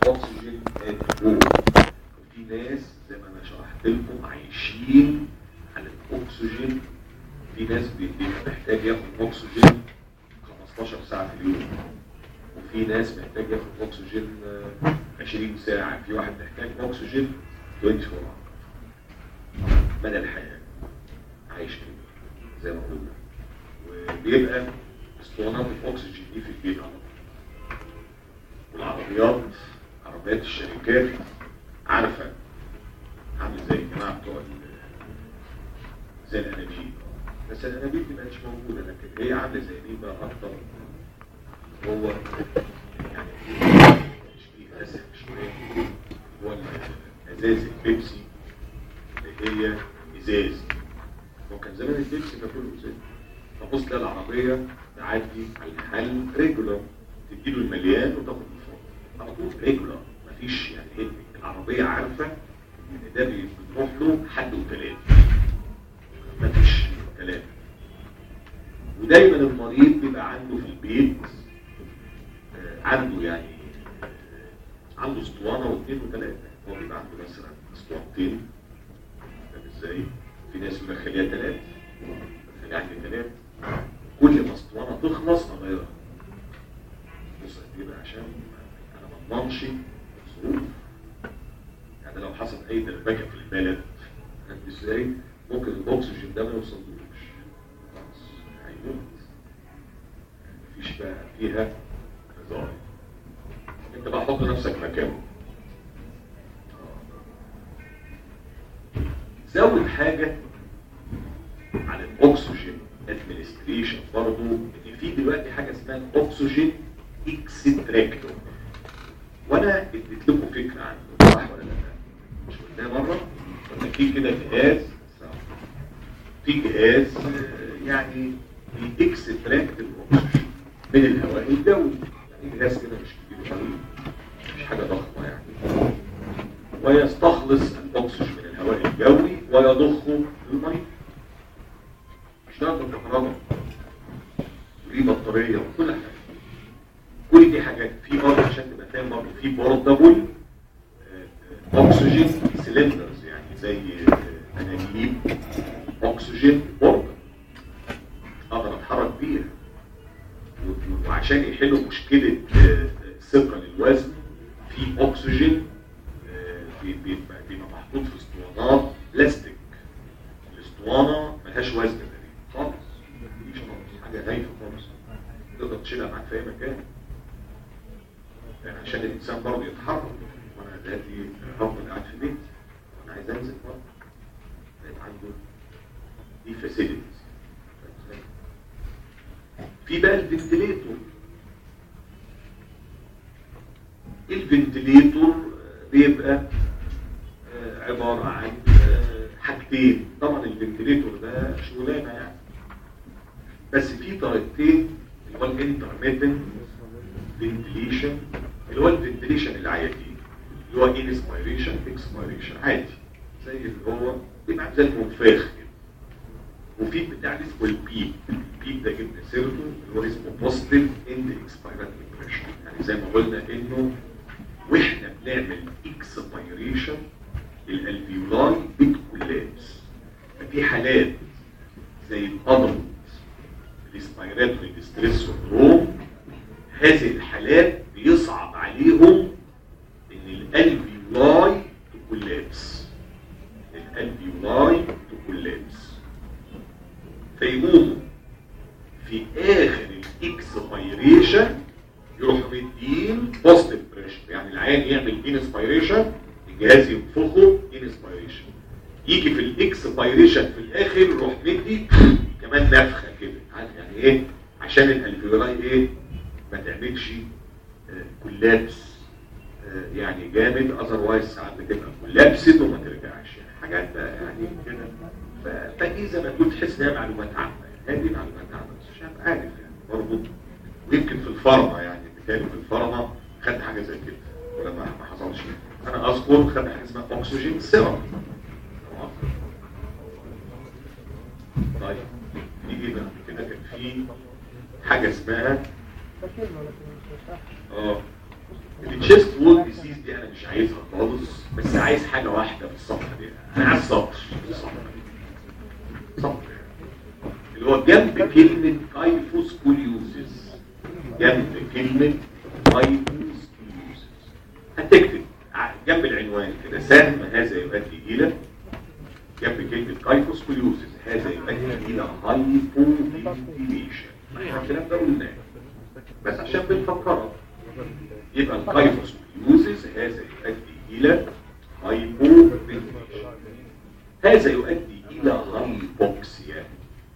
اكسجين ات هوم وفي ناس زي ما انا شرحت لكم عايشين على الاكسجين في ناس بيبقى محتاج ياخد اكسجين 15 ساعه في اليوم وفي ناس محتاج ياخد اكسجين آه، 20 ساعه في واحد محتاج اكسجين 24 مدى الحياه عايش كده زي ما قلنا وبيبقى اسطوانات الاكسجين دي في البيت على طول والعربيات عربيات الشركات عارفه عامل زي الجماعه بتوع ال- زي الانابيب بس الانابيب دي مش موجوده لكن هي عامله زي دي بقى اكتر هو يعني تشبيه اسف شويه هو ازاز البيبسي اللي هي ازاز هو كان زمان البيبسي ده كله ازاز فبص تلاقي العربيه تعدي على المحل ريجولار تديله المليان وتاخد الفاضي على طول ريجولار مفيش يعني ايه العربيه عارفه ان ده بي- بتروح له حد وثلاثه مفيش كلام ودايما المريض بيبقى عنده في البيت آه، عنده يعني آه، عنده اسطوانه واثنين وثلاثه هو بيبقى عنده مثلا اسطوانتين فاهم ازاي؟ في ناس يقول لك خليها ثلاثه خليها عندي ثلاثه كل ما اسطوانه تخلص اغيرها بص قد ايه بقى عشان انا ما اضمنش الظروف يعني لو حصل اي دربكه في البلد فاهم ازاي؟ ممكن الاكسجين ده ما يوصلوش خلاص هيموت مفيش بقى فيها هزار انت بقى حط نفسك مكانه زود حاجة على الاكسجين ادمنستريشن برضه ان في دلوقتي حاجة اسمها الاكسجين اكستراكتور وانا اديت لكم فكرة عنه صح ولا لا؟ مش قلناها مرة؟ قلنا في كده جهاز في جهاز آه، يعني بيكستراكت الاكسجين من الهواء الجوي يعني جهاز كده مش كبير قوي مش حاجة ضخمة يعني ويستخلص الاكسجين من الهواء الجوي ويضخه للميه اشتغل بالكهرباء وليه بطاريه وكل حاجه كل دي حاجات في برضه عشان تبقى فاهم برضه في بوردابل اكسجين سيلندرز يعني زي آه، انابيب اكسجين بوردر اقدر اتحرك بيها و- وعشان يحلوا مشكله آه، ثقل الوزن في اكسجين آه، بي- بيبقى بيبقى محطوط في اسطوانات بلاستيك الاسطوانه ملهاش وزن تقريبا خالص مفيش خالص حاجه هايفه خالص تقدر تشيلها معاك في اي مكان يعني عشان الانسان برضه يتحرك وانا دلوقتي هفضل قاعد في بيتي وانا عايز انزل برضه يبقى عنده دي فاسيلتيز في بقى الفنتليتور الفنتليتور بيبقى آه، عبارة عن آه، حاجتين طبعا الفنتليتور ده شغلانة يعني بس في طريقتين اللي هو الانترميتنت فنتليشن اللي هو الفنتليشن العادي اللي هو انسبيريشن اكسبيريشن عادي زي اللي هو بيبقى زي المنفاخ كده وفي بتاع اللي اسمه البيب البيب ده جبنا سيرته اللي هو اسمه بوزيتيف اند اكسبيرنت بريشر يعني زي ما قلنا انه واحنا بنعمل اكسبيريشن الالفيولاي بتكولابس ففي حالات زي الادلت الاسبيراتوري ديستريس سندروم هذه الحالات بيصعب عليهم ان الالفيولاي تكولابس الالفيولاي تكولابس فيقوموا في اخر الاكسبيريشن يروحوا مدين بوزيتيف بريشر يعني العيان يعمل انسبيريشن الجهاز ينفخه انسبيريشن يجي في الاكسبيريشن في الاخر يروح مدي كمان نفخه كده عارف يعني ايه عشان الالفيولاي ايه ما تعملش آه، كولابس آه، يعني جامد اذروايز ساعات بتبقى كولابسد وما ترجعش يعني حاجات بقى يعني كده ف- فدي زي ما تقول تحس انها معلومات عامه يعني هذه معلومات عامه بس مش عارف عارف يعني برضه ويمكن في الفارما يعني بالتالي في الفارما خدت حاجه زي كده ولا ما ما حصلش انا اذكر خدت حاجه اسمها اكسجين سيرم طيب نيجي بقى كده كان في حاجه اسمها اه التشيست وول ديزيز مش عايزها خالص بس عايز حاجه واحده في الصفحه دي انا عايز سطر في الصفحه دي سطر اللي هو جنب كلمه كايفوسكوليوزيس جنب كلمه كايفوسكوليوزيس هتكتب ع- جنب العنوان كده سهم هذا يؤدي الى جنب كلمه كايفوسكوليوزيس هذا يؤدي الى هايبوفنتيليشن الكلام ده قلناه بس عشان بنفكره يبقى الكايفوسكوليوزيس هذا يؤدي الى هايبوفنتيليشن هذا يؤدي الى هايبوكسيا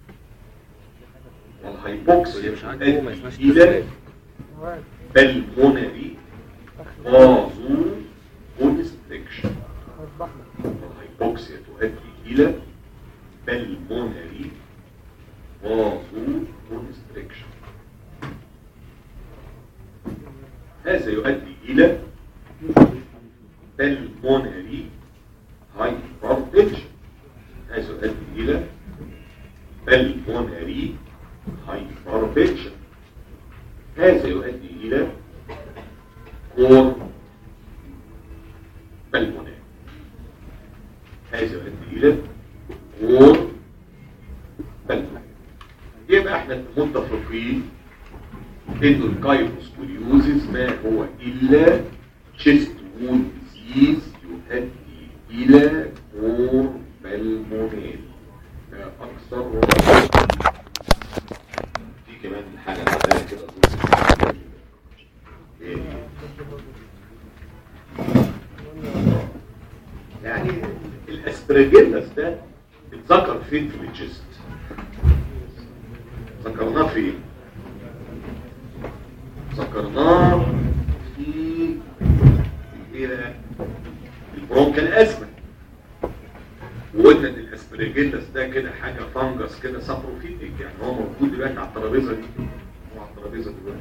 والهايبوكسيا تؤدي الى بالمونري فازو كونستريكشن الهايبوكسيا تؤدي الى بالمونري فازو كونستريكشن هذا يؤدي الى بالمونري هايبرتنشن هذا يؤدي الى بالمونري هايبرتنشن هذا يؤدي الى كور بالمونري هذا يؤدي الى كور بالمونري يبقى احنا متفقين انه الكايفوسكوليوزيس ما هو الا تشيست وول ديزيز يؤدي الى كور بالمونري لا اكثر ولا أقل. في كمان حاجه بعدها كده أظن. إيه؟ يعني الاسبرجيلس ده اتذكر فين في الجست ذكرناه فين ذكرناه في ايه ده؟ البرونكال ازمه وقلنا ان الاسبرجيلس ده كده حاجه فانجس كده سابروفيتك يعني هو موجود دلوقتي على الترابيزه دي هو على الترابيزه دلوقتي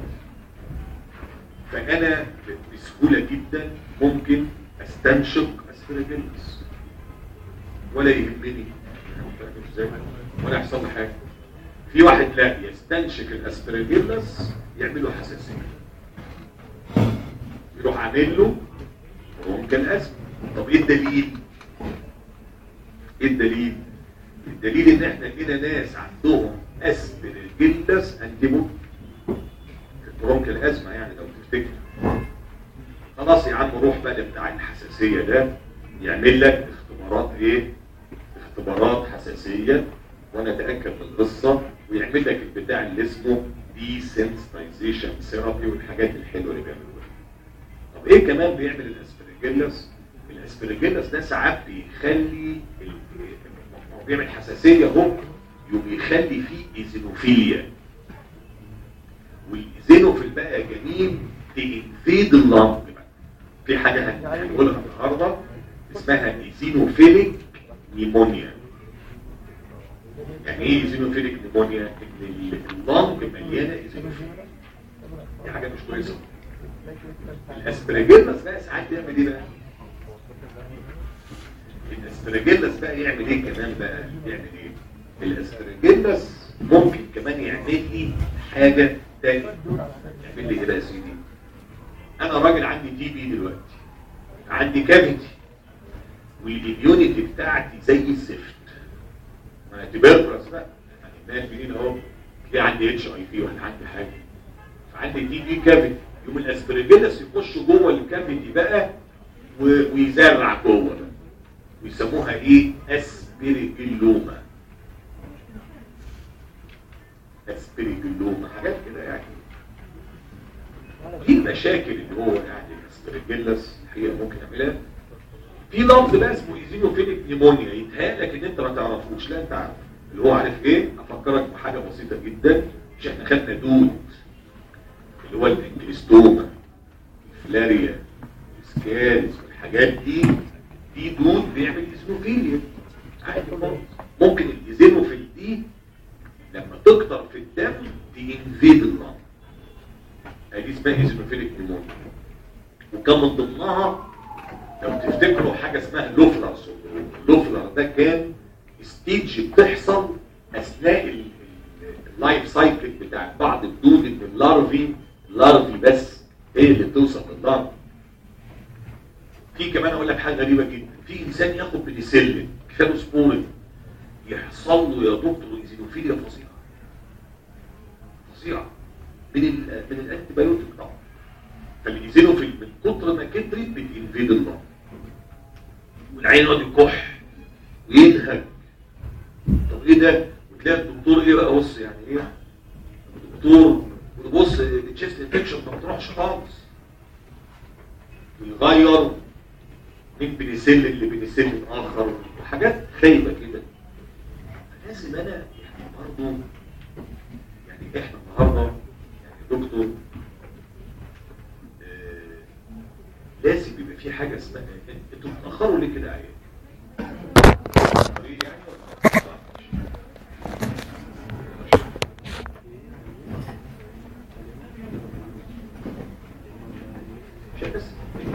فانا بسهوله جدا ممكن استنشق اسبرجيلس ولا يهمني فاهم ازاي ولا يحصل لي حاجه في واحد لا يستنشق الاسبرجيلس يعمل له حساسيه يروح عامل له ممكن اسم طب ايه الدليل ايه الدليل الدليل ان احنا لقينا ناس عندهم اسبرجيلس انتيبوت برونك الازمه يعني لو تفتكر خلاص يا عم روح بقى بتاع الحساسيه ده يعمل لك اختبارات ايه اختبارات حساسيه وانا اتاكد من القصه ويعمل لك البتاع اللي اسمه دي سنسيتايزيشن ثيرابي والحاجات الحلوه اللي بيعملوها طب ايه كمان بيعمل الاسبرجيلس الاسبرجيلس ده ساعات بيخلي ال- هو بيعمل حساسيه اهو يقوم يخلي فيه ايزينوفيليا والايزينوفيل بقى جميل تنفيد اللنج بقى في حاجه هنقولها النهارده اسمها ايزينوفيليك نيمونيا يعني ايه ايزينوفيليك نيمونيا ان اللنج مليانه ايزينوفيل دي حاجه مش كويسه الاسبرجيلس بقى ساعات يعمل ايه بقى الاسبرجيلس بقى يعمل ايه كمان بقى يعمل ايه الاسبرجيلس ممكن كمان يعمل لي حاجه تانية يعمل لي ايه بقى يا سيدي انا راجل عندي تي بي دلوقتي عندي كافيتي والاميونيتي بتاعتي زي الزفت ما انا تبرس بقى يعني الناس بيقولين اهو في عندي اتش اي في ولا عندي حاجه فعندي تي بي كافيتي يوم الاسبرجيلس يخش جوه الكافيتي بقى و- ويزرع جوه بقى ويسموها ايه اسبرجيلوما اسبرجيلوما حاجات كده يعني دي المشاكل اللي هو يعني الاسبرجيلس هي ممكن يعملها في لفظ بقى اسمه ايزينوفيليك نيمونيا يتهيألك ان انت ما تعرفوش لا انت عارف اللي هو عارف ايه افكرك بحاجه بسيطه جدا مش احنا خدنا دود اللي هو الانكليستوما الفلاريا السكالز والحاجات دي دي دود بيعمل ايزينوفيليا عادي خالص ممكن الايزينوفيل دي لما تكتر في الدم تنفيد اللنج دي اسمها ايزينوفيليك نيمونيا وكان من ضمنها لو تفتكروا حاجه اسمها لوفلر سندروم لوفلر ده كان ستيج بتحصل اثناء ال- ال- اللايف سايكل بتاع بعض الدود ان اللارفي لارفي بس هي اللي بتوصل لللارفي في كمان اقول لك حاجه غريبه جدا في انسان ياخد بنسلين كفايه سبورين يحصل له يا دكتور ايزينوفيليا فظيعه فظيعه من ال من الانتي بايوتيك طبعا فالايزينوفيل من كتر ما كترت بتنفيد اللنج والعين يقعد يكح وينهج طب ايه ده وتلاقي الدكتور ايه بقى بص يعني ايه الدكتور بص التشيست انفكشن ما بتروحش خالص ويغير من بنسلين لبنسلين اخر حاجات خايبه كده لازم انا يعني برضه يعني احنا النهارده يعني دكتور آه لازم يبقى في حاجه اسمها انتوا بتاخروا ليه كده عيال؟ يعني ولا مش بس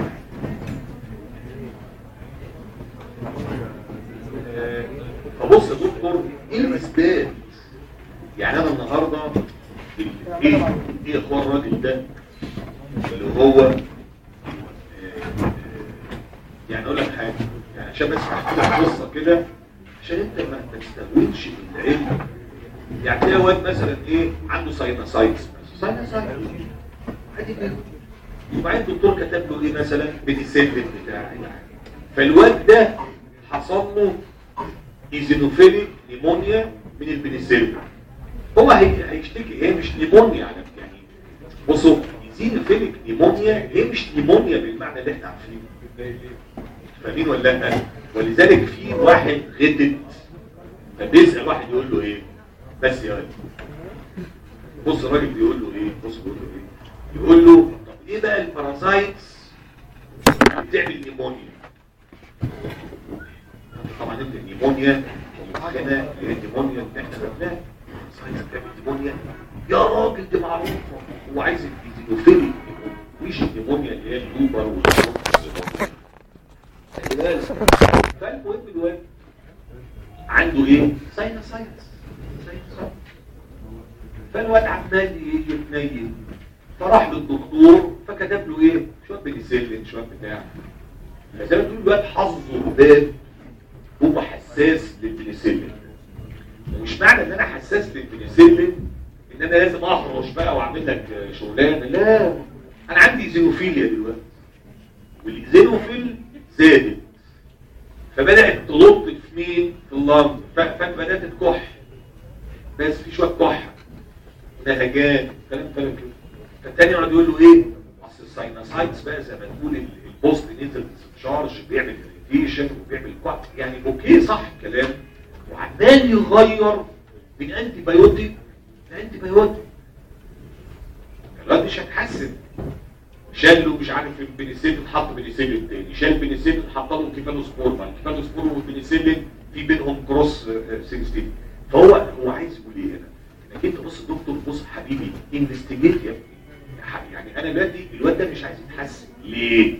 آه، فبص يا دكتور ايه الاسباب يعني انا النهارده ايه ايه اخوان الراجل ده اللي هو آه، آه، يعني اقول لك حاجه يعني عشان بس احكي لك قصه كده عشان انت ما تستهونش بالعلم يعني تلاقي واد مثلا ايه عنده ساينوسايتس ساينوسايتس عادي جدا وبعدين الدكتور كتب له ايه مثلا بنسلين بتاع فالواد ده حصل له ايزينوفيليك نيمونيا من البنسلين هو هي- هيشتكي هي مش نيمونيا على يعني بصوا ايزينوفيليك نيمونيا هي مش نيمونيا بالمعنى اللي احنا عارفينه فاهمين ولا لا ولذلك في واحد غدد فبيسال واحد يقول له ايه بس يا ولد بص الراجل بيقول له ايه بص بيقول له ايه يقول له طب ايه بقى البارازايتس اللي بتعمل نيمونيا طبعا انت النيمونيا ومخنا اللي هي النيمونيا اللي احنا خدناها البارازايتس بتعمل نيمونيا يا راجل دي معروفه هو عايز الفيزيوفيلي مش النيمونيا اللي هي اللوبر والنيمونيا خلي بالك فالمهم الواد عنده ايه؟ ساينوسايتس ساينوسايتس فالواد عمال يتنين فراح للدكتور فكتب له ايه؟ شويه بنسلين شويه بتاع فزي ما تقول الواد حظه باب هو حساس للبنسلين ومش معنى ان انا حساس للبنسلين ان انا لازم احرش بقى واعمل لك شغلانه لا انا عندي زينوفيليا دلوقتي والزينوفيل زادت فبدأت تلط في مين في اللنج ف- فانت بدأت تكح بس في شوية كحة نهجان كلام كلام كده فالتاني يقعد يقول له ايه اصل الساينوسايتس بقى زي ما تقول ال- البوست نيتال ديسشارج بيعمل اريتيشن وبيعمل كح يعني اوكي صح الكلام وعمال يغير من انتي بايوتيك لانتي بايوتيك الواد مش هتحسن شال له مش عارف البنسلين حط بنسلين تاني شال بنسلين حط له كيفالوسبور مع الكيفالوسبور والبنسلين في بينهم كروس سينستين فهو هو عايز يقول ايه هنا انك انت بص دكتور بص حبيبي انفستيجيت يا ابني يعني انا دلوقتي الواد ده مش عايز يتحسن ليه؟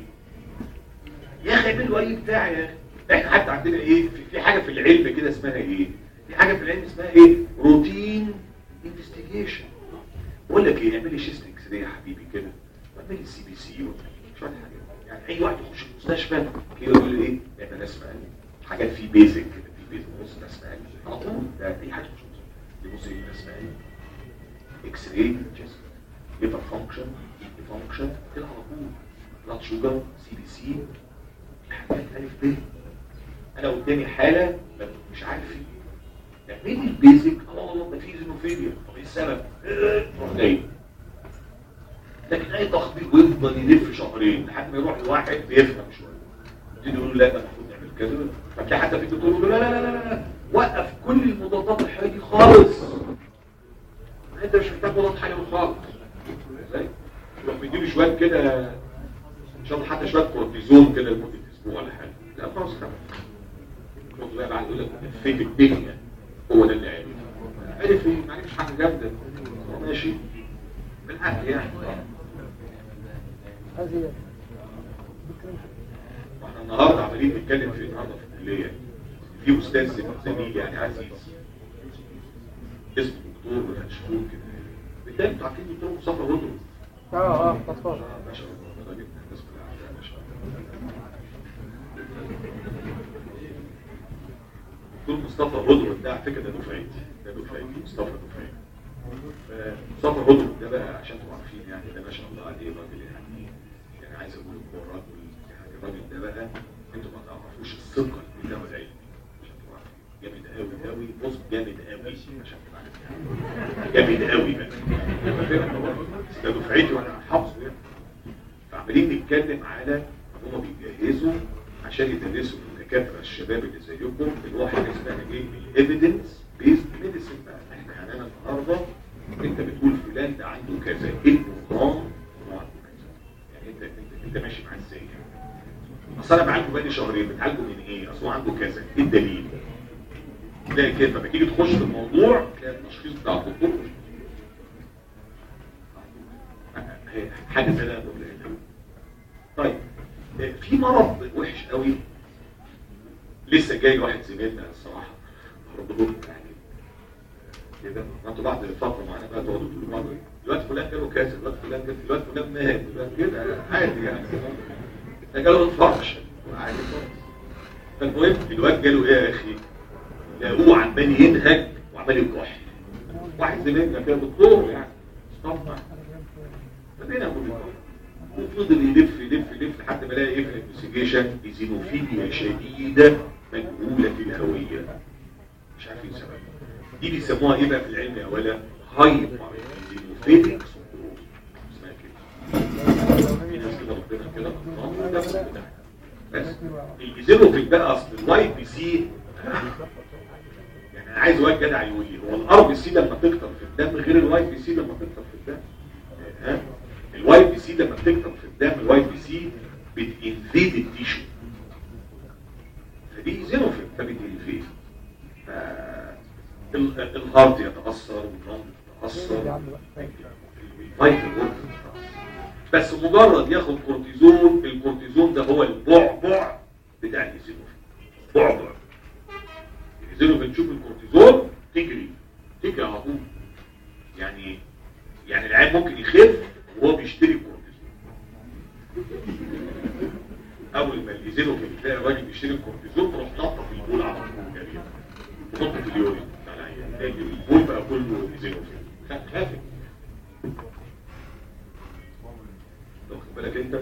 يا اخي اعمل له اي بتاع يا اخي احنا حتى عندنا ايه في, في حاجه في العلم كده اسمها ايه؟ في حاجه في العلم اسمها ايه؟ روتين انفستيجيشن بقول لك ايه اعمل لي شيست اكس راي يا حبيبي كده واعمل لي سي بي سي شويه حاجات يعني اي واحد يخش المستشفى كده يقول لي ايه اعمل ناس مقلب حاجات في بيزك كده في بيزك بص ناس مقلب على طول ده اي حاجه تخش المستشفى يبص ايه ناس مقلب اكس راي جسم ليفر فانكشن فانكشن كده على طول بلاد شوجر سي بي سي حاجات الف ب انا قدامي حاله مش عارف ايه اعمل لي البيزك اه والله ده في زينوفيليا طب ايه السبب؟ إيه؟ روح جاي لكن اي تخبيط ويفضل يلف شهرين لحد ما يروح لواحد بيفهم شويه يبتدي يقول له لا ده المفروض نعمل كذا فتلاقي حتى في تقول له لا لا لا لا لا وقف كل المضادات الحيويه دي خالص انت مش محتاج مضاد حيوي خالص ازاي؟ تروح مديله شويه كده ان شاء الله حتى شويه كورتيزون كده لمده اسبوع ولا حاجه لا خلاص خلاص يقول بقى بعد يقول لك فين الدنيا هو ده اللي عارف عارف ايه ما عرفش حاجه جامده هو ماشي بالعقل يعني واحنا النهارده عمالين نتكلم في النهارده في الكليه في استاذ زميل يعني عزيز اسمه دكتور مشهور كده بالتالي انتوا عارفين دكتور مصطفى هدرس اه اه اطفال ما شاء الله ده جدا الناس كلها عارفاه ما شاء الله دكتور مصطفى هدهد ده على فكره ده دفعتي ده دفعتي مصطفى دفعتي مصطفى هدهد ده بقى عشان تبقوا عارفين يعني ده ما شاء الله عليه راجل يعني يعني عايز اقول لكم هو الراجل يعني الراجل ده بقى انتوا ما تعرفوش الثقه بتاعه العلمي عشان تبقوا عارفين جامد قوي قوي بص جامد قوي عشان تبقوا عارفين جامد قوي بقى بس ده دفعتي وانا حافظه يعني فعمالين نتكلم على ان هم بيجهزوا عشان يدرسوا للدكاتره الشباب اللي زيكم اللي هو حاجه اسمها ايه الايفيدنس بيزد ميديسن بقى احنا يعني انا النهارده انت بتقول فلان ده عنده كذا ايه النظام هو عنده كذا يعني انت انت انت ماشي معاه ازاي يعني اصل انا بعالجه بقالي شهرين بتعالجه من ايه اصل هو عنده كذا ايه الدليل تلاقي كده لما تيجي تخش في الموضوع تلاقي التشخيص بتاع الدكتور حاجه زي ده طيب في مرض وحش قوي لسه جاي واحد زميلنا الصراحه برضه يعني كده ما انتوا بعد فتره معانا بقى تقعدوا تقولوا بعض دلوقتي فلان جاله كذا دلوقتي فلان جاله دلوقتي فلان مات دلوقتي كده عادي يعني ده جاله انفاركشن عادي خالص فالمهم الواد جاله ايه يا اخي؟ لقوه عمال ينهج وعمال يكح واحد زميلنا كده دكتور يعني طبعا فبينا كل وفضل يلف يلف يلف لحد ما لقى ايه في الانفستيجيشن ايزينوفيليا شديده مجهوله الهويه مش عارفين سببها دي بيسموها ايه بقى في العلم يا ولا هايبر ايزينوفيليك سندروم اسمها كده في ناس كده ربنا كده الله ده بس الايزينوفيل بقى اصل الواي بي سي يعني انا عايز واحد جدع يقول لي هو الار بي سي لما تكتر في الدم غير الواي بي سي لما تكتر في الدم ها الواي بي سي لما بتكتر في الدم الواي بي سي بتنفيد التيشو فدي زينوفيل فبتنفيد الهارت يتأثر واللنج تتأثر الفيتال وورد بس مجرد ياخد كورتيزون الكورتيزون ده هو البعبع بتاع الزينوفيل بعبع الزينوفيل تشوف الكورتيزون تجري تجري على طول يعني يعني العيان ممكن يخف وهو بيشتري الكورتيزون اول ما يزينه في تلاقي الراجل بيشتري الكورتيزون تروح نطه في البول على طول جريمه تحط في اليورين بتاع العيان تلاقي البول بقى كله يزينه فيه خافت واخد بالك انت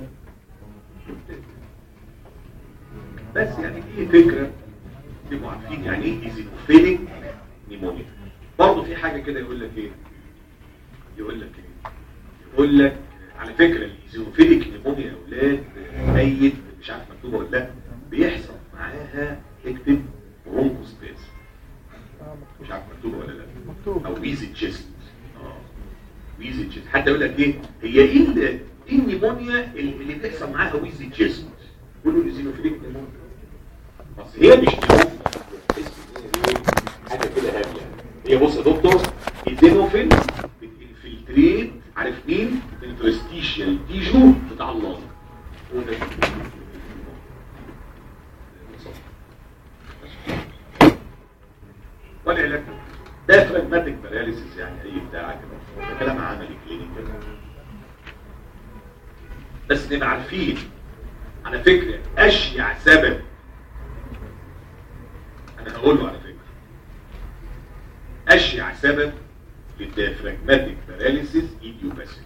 بس يعني دي فكره تبقوا عارفين يعني ايه ايزينوفيليك نيمونيا برضه في حاجه كده يقول لك ايه يقول لك ايه يقول لك على فكرة الزيوفيليك نيمونيا يا اولاد ميت مش عارف مكتوبه ولا لا بيحصل معاها اكتب برونكوسباز مش عارف مكتوبه ولا لا مكتوب او ويزي تشيست اه ويزي تشيست حتى يقول لك ايه هي ايه ال- ايه النيمونيا اللي بيحصل معاها ويزي تشيست يقولوا الزينوفيليك نيمونيا بس هي مش نيمونيا تحس إن هي إيه؟ حاجه كده هاديه هي بص يا دكتور الزينوفيل بتنفلتريت عارف مين الانترستيشيال تيشو بتاع اللنج هو ده والعلاج ده فراجماتيك باراليسيس يعني اي بتاع كده ده كلام عملي كلينيكال بس نبقى عارفين على فكره اشيع سبب انا هقوله على فكره اشيع سبب للديافراجماتيك باراليسيس ايديوباثيك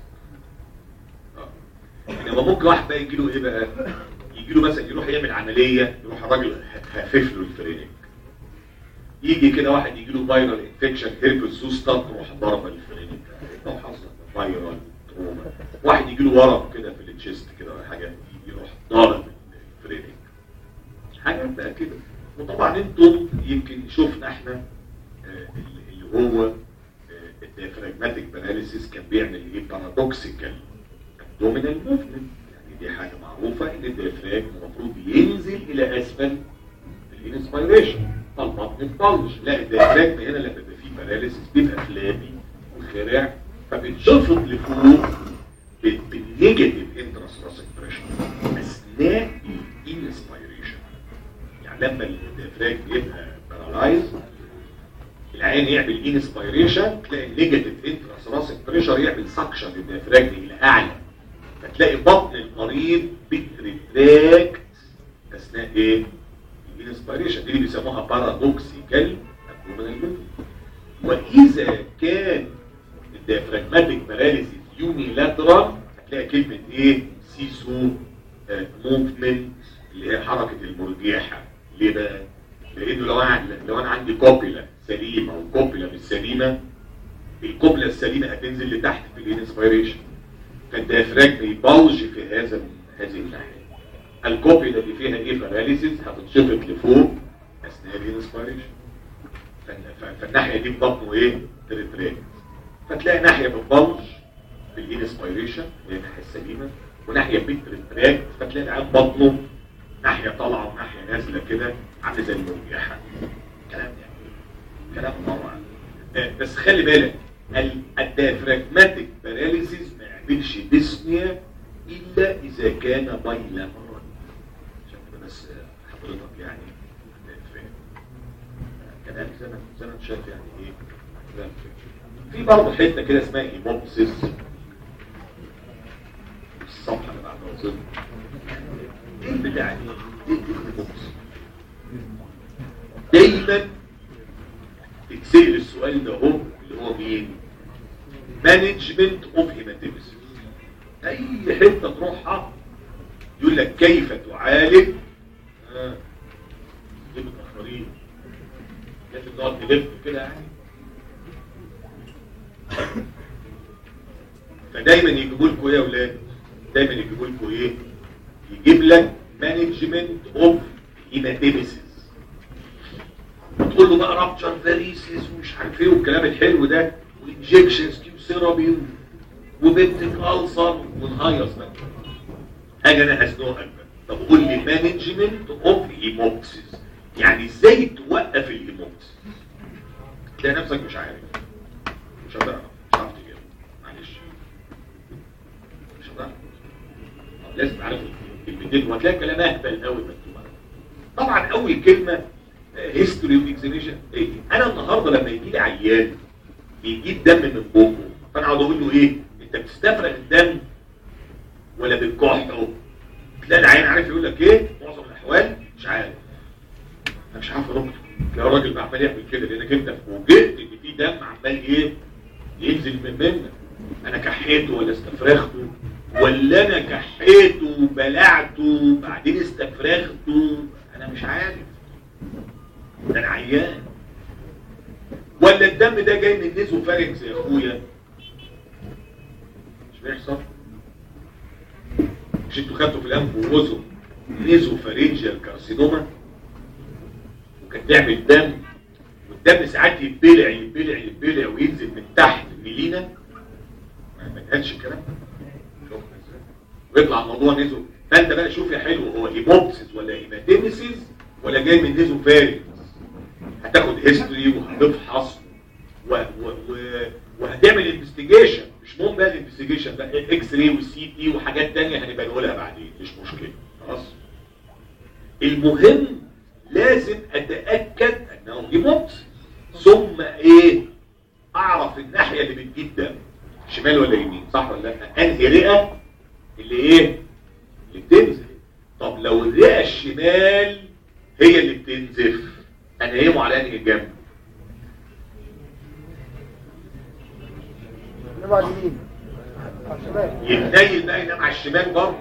انما ممكن واحد بقى يجي له ايه بقى يجي له مثلا يروح يعمل عمليه يروح الراجل هافف له الفرينك يجي كده واحد يجي له فايرال انفكشن هيربس زوستر تروح ضربه الفرينك لو حصل فايرال تروما واحد يجي له ورم كده في التشيست كده ولا حاجه يروح ضارب الفرينك حاجات بقى كده وطبعا انتم يمكن شفنا احنا آه، اللي هو الديافراجماتيك باناليسيس كان بيعمل ايه بارادوكسيكال ابدومينال موفمنت يعني دي حاجه معروفه ان الديافراجم المفروض ينزل الى اسفل الانسبيريشن فالبطن تطلش لا الديافراجم هنا لما بيبقى فيه باراليسيس بيبقى فلابي وخرع فبيتشفط لفوق بال- بالنيجاتيف انتراسراسك بريشر اثناء الانسبيريشن يعني لما الديافراجم يبقى بارالايز العين يعمل انسبيريشن تلاقي النيجاتيف انتراسراسك بريشر يعمل سكشن للديافراجم الى اعلى فتلاقي بطن المريض بتريتراكت اثناء ايه الانسبيريشن دي اللي بيسموها بارادوكسيكال سيرجيكال ابدومينال بلوك واذا كان الديافراجماتيك باراليسيس يونيلاترال هتلاقي كلمه ايه سيسو موفمنت اللي هي حركه المرجيحه ليه بقى لانه لو انا لو انا عندي كوبيلا سليمه وكوبيلا مش سليمه الكوبيلا السليمه هتنزل لتحت في الانسبيريشن فالديافراجم يبلج في هذا هذه الناحيه الكوبيلا اللي فيها ايه باراليسيس هتتشفط لفوق اثناء الانسبيريشن فالناحيه دي بطنه ايه تريتريت فتلاقي ناحيه بتبلج بالانسبيريشن اللي هي الناحيه السليمه وناحيه بتريتريت فتلاقي العين بطنه ناحيه طالعه وناحيه نازله كده عامله زي المرجحه كلام يعني كلام طبعا بس خلي بالك الديافراجماتيك باراليسيس ما يعملش ديسنيا الا اذا كان بايلاترال عشان كده بس حضرتك يعني فاهم كلام زي ما زي ما انت شايف يعني ايه كلام في برضه حته كده اسمها ايموبسيس الصفحه اللي بعدها اظن ايه البتاع دي؟ ايه الايموبسيس؟ دايما تتسال السؤال ده هو اللي هو مين؟ مانجمنت اوف هيماتيمسيس اي حته تروحها يقول لك كيف تعالج اه دي متاخرين لازم نقعد نلف كده يعني فدايما يجيبوا لكم ايه يا اولاد دايما يجيبوا لكم ايه يجيب لك مانجمنت اوف هيماتيمسيس وتقول له بقى رابتشر فاريسيس ومش عارف ايه والكلام الحلو ده وانجكشنز كيو ثيرابي وبنتك السر ونهيص بقى اجي انا هزنقك بقى طب قول لي مانجمنت اوف هيموكسيس يعني ازاي توقف الهيموكسيس تلاقي نفسك مش عارف مش هتعرف مش هتعرف تجيبه معلش مش هتعرف لازم تعرف الكلمتين وهتلاقي كلام اهبل قوي مكتوب طبعا اول كلمه هيستوري واكزاميشن ايه انا النهارده لما يجي لي عيان بيجيب دم من بوقه فانا اقعد اقول له ايه انت بتستفرغ الدم ولا بتكحه تلاقي العيان عارف يقول لك ايه معظم الاحوال مش عارف انا مش عارف ارد تلاقي الراجل عمال يعمل كده لانك انت فوجئت ان في دم عمال ايه ينزل من منك انا كحيته ولا استفرغته ولا انا كحيته وبلعته بعدين استفرغته انا مش عارف ده انا عيان ولا الدم ده جاي من نيزو فارنكس يا اخويا مش بيحصل مش انتوا خدتوا في الانف واذن نيزو فارنجيال كارسينوما وكانت تعمل دم والدم ساعات يتبلع يتبلع يتبلع وينزل من تحت الميلينا ما كانش الكلام شوف ازاي ويطلع الموضوع نيزو فانت بقى شوف يا حلو هو هيموبسيس ولا هيماتيمسيس ولا جاي من نيزو فارنكس هتاخد هيستوري وهتفحص و... و... و... وهتعمل انفستيجيشن مش مهم بقى الانفستيجيشن بقى اكس راي والسي تي وحاجات تانية هنبقى نقولها بعدين مش مشكله خلاص المهم لازم اتاكد انه هيموبس ثم ايه اعرف الناحيه اللي بتجيب دم شمال ولا يمين صح ولا لا انهي رئه اللي ايه اللي بتنزل طب لو الرئه الشمال هي اللي بتنزف انهيمه على انهي جنب انما على اليمين على الشمال يتنيل بقى ينام على الشمال برضه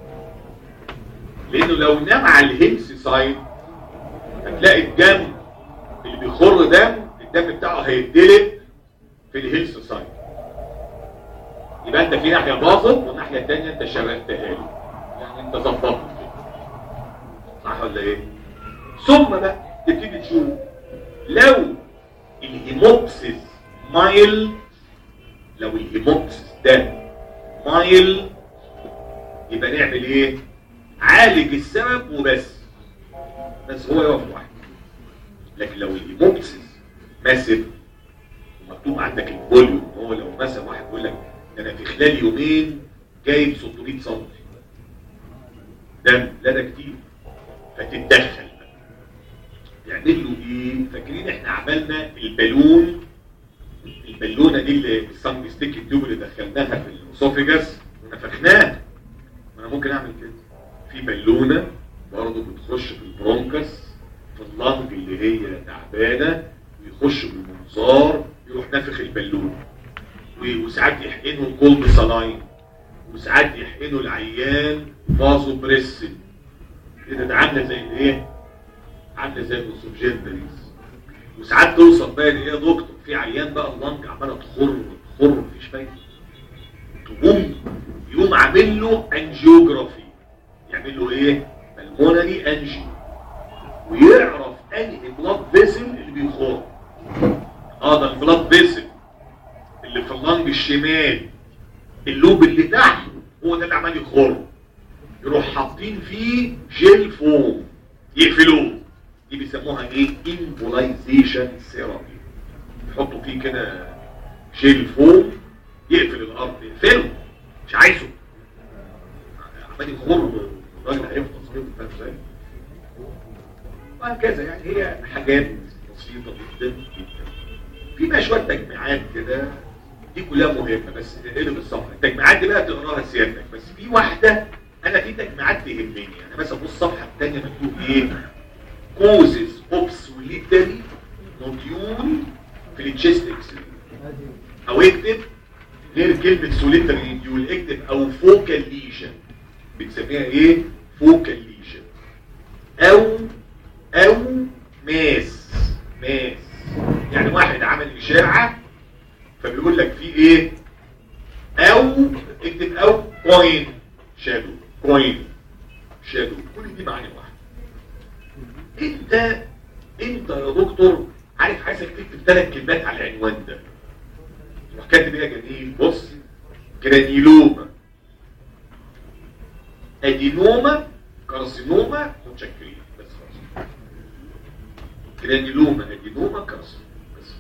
لانه لو نام على الهيلث سايد هتلاقي الدم اللي بيخر دم الدم بتاعه هيتدلق في الهيلث سايد يبقى انت في ناحيه باظت والناحيه الثانيه انت شرقتها لي يعني انت ظبطت كده صح ولا ايه ثم بقى تبتدي تشوف لو الهيموبسيس مايل لو الهيموبسيس ده مايل يبقى نعمل ايه عالج السبب وبس بس هو يقف لوحده لكن لو الهيموبسيس ماسف ومكتوب عندك الفوليوم هو لو مثلا واحد يقول لك ده انا في خلال يومين جايب 600 سم دم لا ده كتير فتتدخل بقى يعمل له ايه فاكرين احنا عملنا البالون البالونه دي اللي السانج ستيك التيوب اللي دخلناها في الاسوفيجاس ونفخناها ما انا ممكن اعمل كده في بالونه برضه بتخش في البرونكس في اللنج اللي اللي هي تعبانه ويخش بالمنظار يروح نافخ البالون و- وساعات يحقنوا كولد صلاين وساعات يحقنوا العيان فازو بريسن كده ده عامله زي الايه؟ عامله زي الاسوفجندريز وساعات توصل بقى لايه يا دكتور في عيان بقى اللنج عماله تخر تخر مفيش فايده تقوم يقوم عامل له انجيوجرافي يعمل له ايه؟ بالمونري انجيو ويعرف انهي بلاد فيسل اللي بيخر اه ده البلاد فيسل اللي في اللنج الشمال اللوب اللي تحت هو ده اللي عمال يخر يروح حاطين فيه جيل فوم يقفلوه دي بيسموها ايه امبولايزيشن ثيرابي يحطوا فيه كده جيل فوم يقفل الارض يقفله مش عايزه عمال يخر الراجل هيفطس كده فاهم ازاي وهكذا يعني هي حاجات بسيطه جدا جدا في بقى شويه تجميعات كده دي كلها مهمه بس تقلب الصفحه التجميعات دي بقى تقراها سيادتك بس في واحده انا في تجميعات تهمني يعني مثلا بص الصفحه الثانيه مكتوب ايه كوزز اوف سوليتري نوديول في التشيست اكسل او اكتب غير كلمه سوليتري نوديول اكتب او فوكال ليجن بنسميها ايه فوكال ليجن او او ماس ماس يعني واحد عمل اشاعه فبيقول لك في ايه او اكتب او كوين شادو كوين شادو كل دي معاني واحده انت انت يا دكتور عارف عايزك تكتب ثلاث كلمات على العنوان ده تروح كاتب ايه يا جميل بص جرانيلوما ادينوما كارسينوما متشكرين بس خلاص جرانيلوما ادينوما كارسينوما بس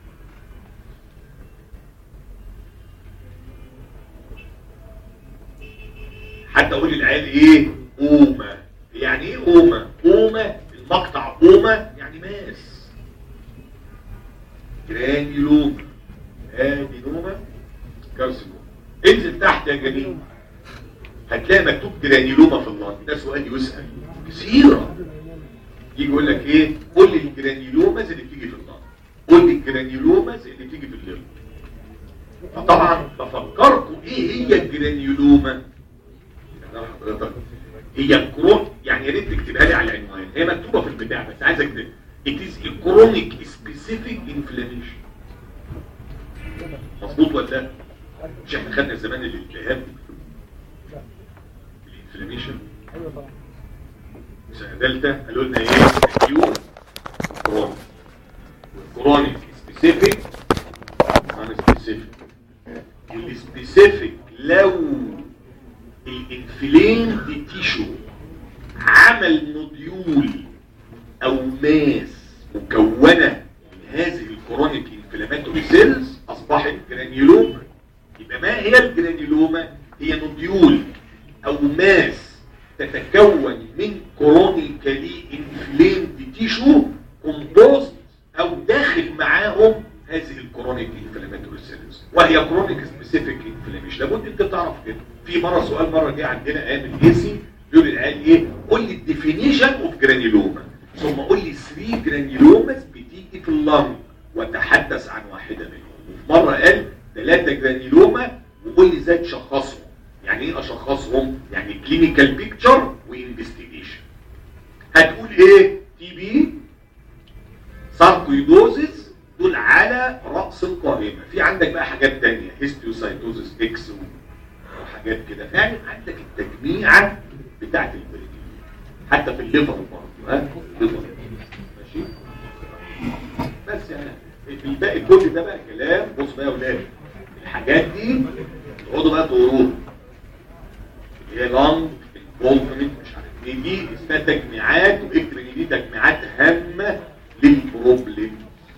حتى اقول للعيال ايه اوما يعني ايه اوما اوما المقطع اوما يعني ماس جرانيلوما ادينوما كارسينوما انزل تحت يا جميل هتلاقي مكتوب جرانيلوما في اللنج ده سؤال يسأل كثيرا يجي يقول لك ايه قول لي الجرانيلوماز اللي بتيجي في اللنج قول لي الجرانيلوماز اللي بتيجي في الليل فطبعا بفكركم ايه هي الجرانيلوما يعني حضرتك هي الكرون يعني يا ريت تكتبها لي على العنوان هي مكتوبه في البتاع بس عايز اكتب it is a chronic specific inflammation مظبوط ولا لا؟ مش احنا خدنا زمان الالتهاب الانفلاميشن ايوه طبعا سنه ثالثه قالوا لنا ايه اكيوت كرونيك والكرونيك سبيسيفيك نون سبيسيفيك السبيسيفيك لو الانفلين تيشو عمل نوديول او ماس مكونه من هذه الكرونيك انفلاماتوري سيلز اصبحت جرانيولوما يبقى ما هي الجرانيولوما هي نوديول او ماس تتكون من كرونيكالي انفليمد تيشو كومبوست او داخل معاهم هذه الكرونيك انفلاماتوري سيلز وهي كرونيك سبيسيفيك انفلاميشن لابد انت تعرف كده في مره سؤال مره جه عندنا ايام الجيسي بيقول العيال ايه قول لي الديفينيشن اوف جرانيلوما ثم قول لي 3 جرانيلوماز بتيجي في اللنج وتحدث عن واحده منهم وفي مره قال ثلاثه جرانيلوما وقول لي ازاي تشخصهم يعني ايه اشخصهم يعني كلينيكال بيكتشر وانفستيجيشن هتقول ايه تي بي ساركويدوزيس دول على رأس القائمة في عندك بقى حاجات تانية هيستيوسايتوزيس اكس وحاجات كده يعني عندك التجميعة بتاعت البريد حتى في الليفر برضه ها الليفر ماشي بس يعني الباقي كل ده بقى كلام بص بقى يا ولاد الحاجات دي تقعدوا بقى تقروها اللي هي لانج انفولفمنت مش عارف ايه دي اسمها تجميعات واكتب ان دي تجميعات هامه للبروبلم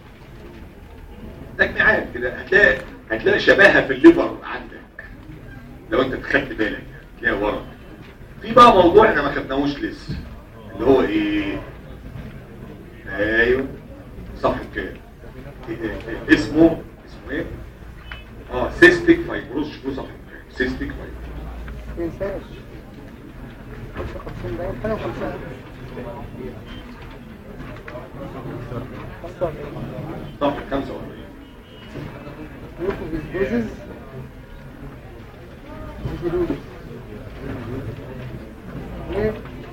تجميعات كده هتلاقي هتلاقي شبهها في الليفر عندك لو انت خدت بالك يعني تلاقيها ورا في بقى موضوع احنا ما خدناهوش لسه اللي هو ايه ايوه صفحه كام إيه إيه إيه اسمه اسمه ايه اه سيستيك فايبروز شوفوا صفحه كام سيستيك فايبروز ما تنساش 55 باين 52 صفحة 45 Mucoviscosis. Mucoviscosis. ايه؟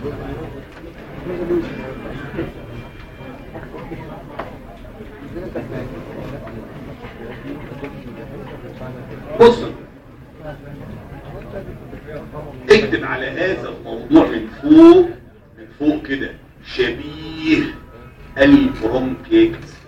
Mucoviscosis. بص اكتب على هذا الموضوع من فوق من فوق كده شبيه البرونكيكس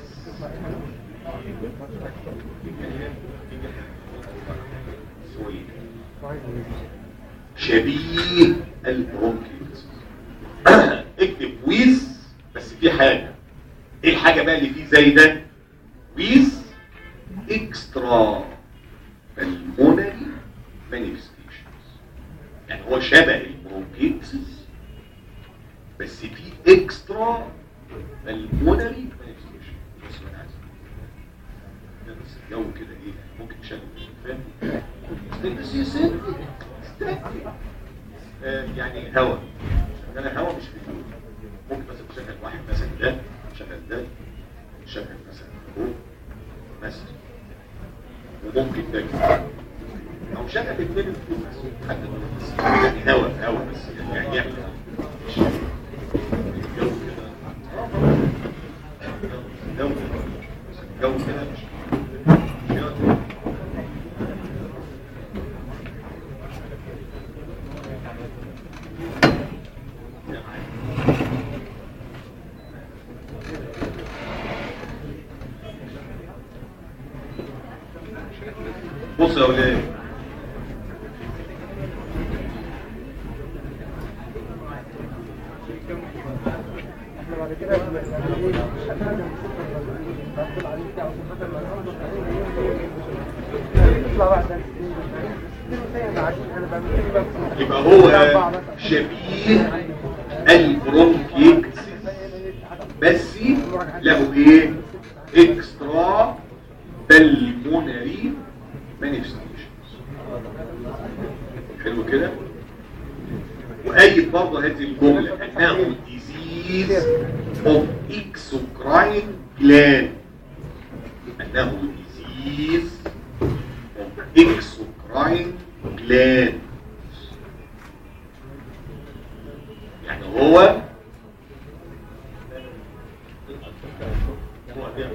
شبيه البرونكيتس اكتب ويز بس في حاجة ايه الحاجة بقى اللي فيه زي ده ويز اكسترا pulmonary manifestations يعني هو شبه البرونكيتس بس فيه اكسترا pulmonary manifestations بص بقى عايز ده بس الجو كده ايه ممكن تشغل فاهم بس يا ست استنى. آه، يعني هوا انا هوا مش في الجو ممكن مثلا تشغل واحد مثلا ده تشغل ده تشغل مثلا هو مثلا وممكن ده كده. او شغل الاثنين الفلوس بس حتى دول بس يعني هوا هوا بس يعني يعمل هوا. مش الجو كده الجو كده الجو كده مش مش كده. بص يا ولاد احنا بعد كده يعني ايه هنطلع عليه بتاع نطلع بعد ده انا بعمل كده بقى يبقى هو شبيه البرونكيكس بس له ايه اكسترا بالمونري مانيفستيشنز حلو كده وأيد برضه هذه الجملة أنه disease of exocrine gland أنه disease of exocrine gland يعني هو هو ده.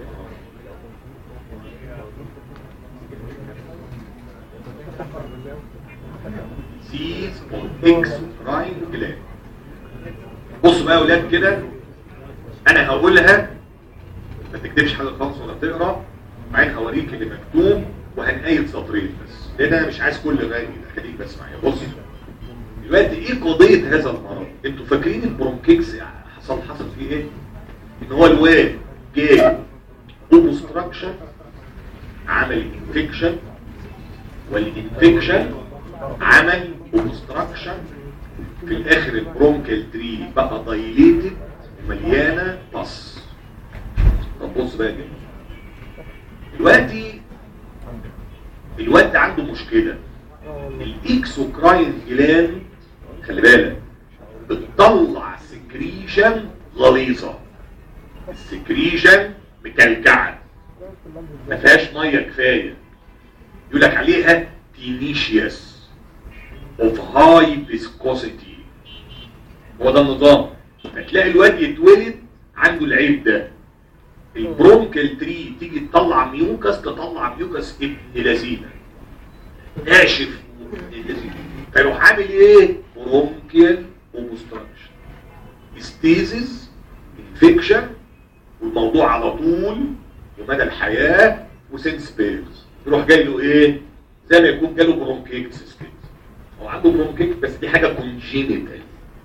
disease of exocrine gland بصوا بقى يا اولاد كده انا هقولها ما تكتبش حاجه خالص ولا تقرا بعدين هوريك اللي مكتوب وهنقيد سطرين بس لان انا مش عايز كل الرأي ده خليك بس معايا بص دلوقتي ايه قضيه هذا المرض انتوا فاكرين البرونكيكس حصل حصل فيه ايه ان هو الواد جاي اوبستراكشن عمل انفكشن والانفكشن عمل اوبستراكشن في الاخر البرونكال تري بقى دايليتد ومليانه بص طب بص بقى كده دلوقتي الواد ده عنده مشكله الاكسوكراين جلاند خلي بالك بتطلع سكريشن غليظه السكريشن مكلكعه ما فيهاش ميه كفايه يقول لك عليها تينيشيوس اوف هاي فيسكوسيتي هو ده النظام هتلاقي الواد يتولد عنده العيب ده البرونكال تري تيجي تطلع ميوكس تطلع ميوكس ابن لذينه ناشف ابن لذينه فيروح عامل ايه برونكيال اوبستراكشن ستيزز انفكشن والموضوع على طول ومدى الحياه وسنس بيرز يروح جاي له ايه زي ما يكون جاله برونكيكس كده هو عنده برونكيكس بس دي حاجه كونجينيتال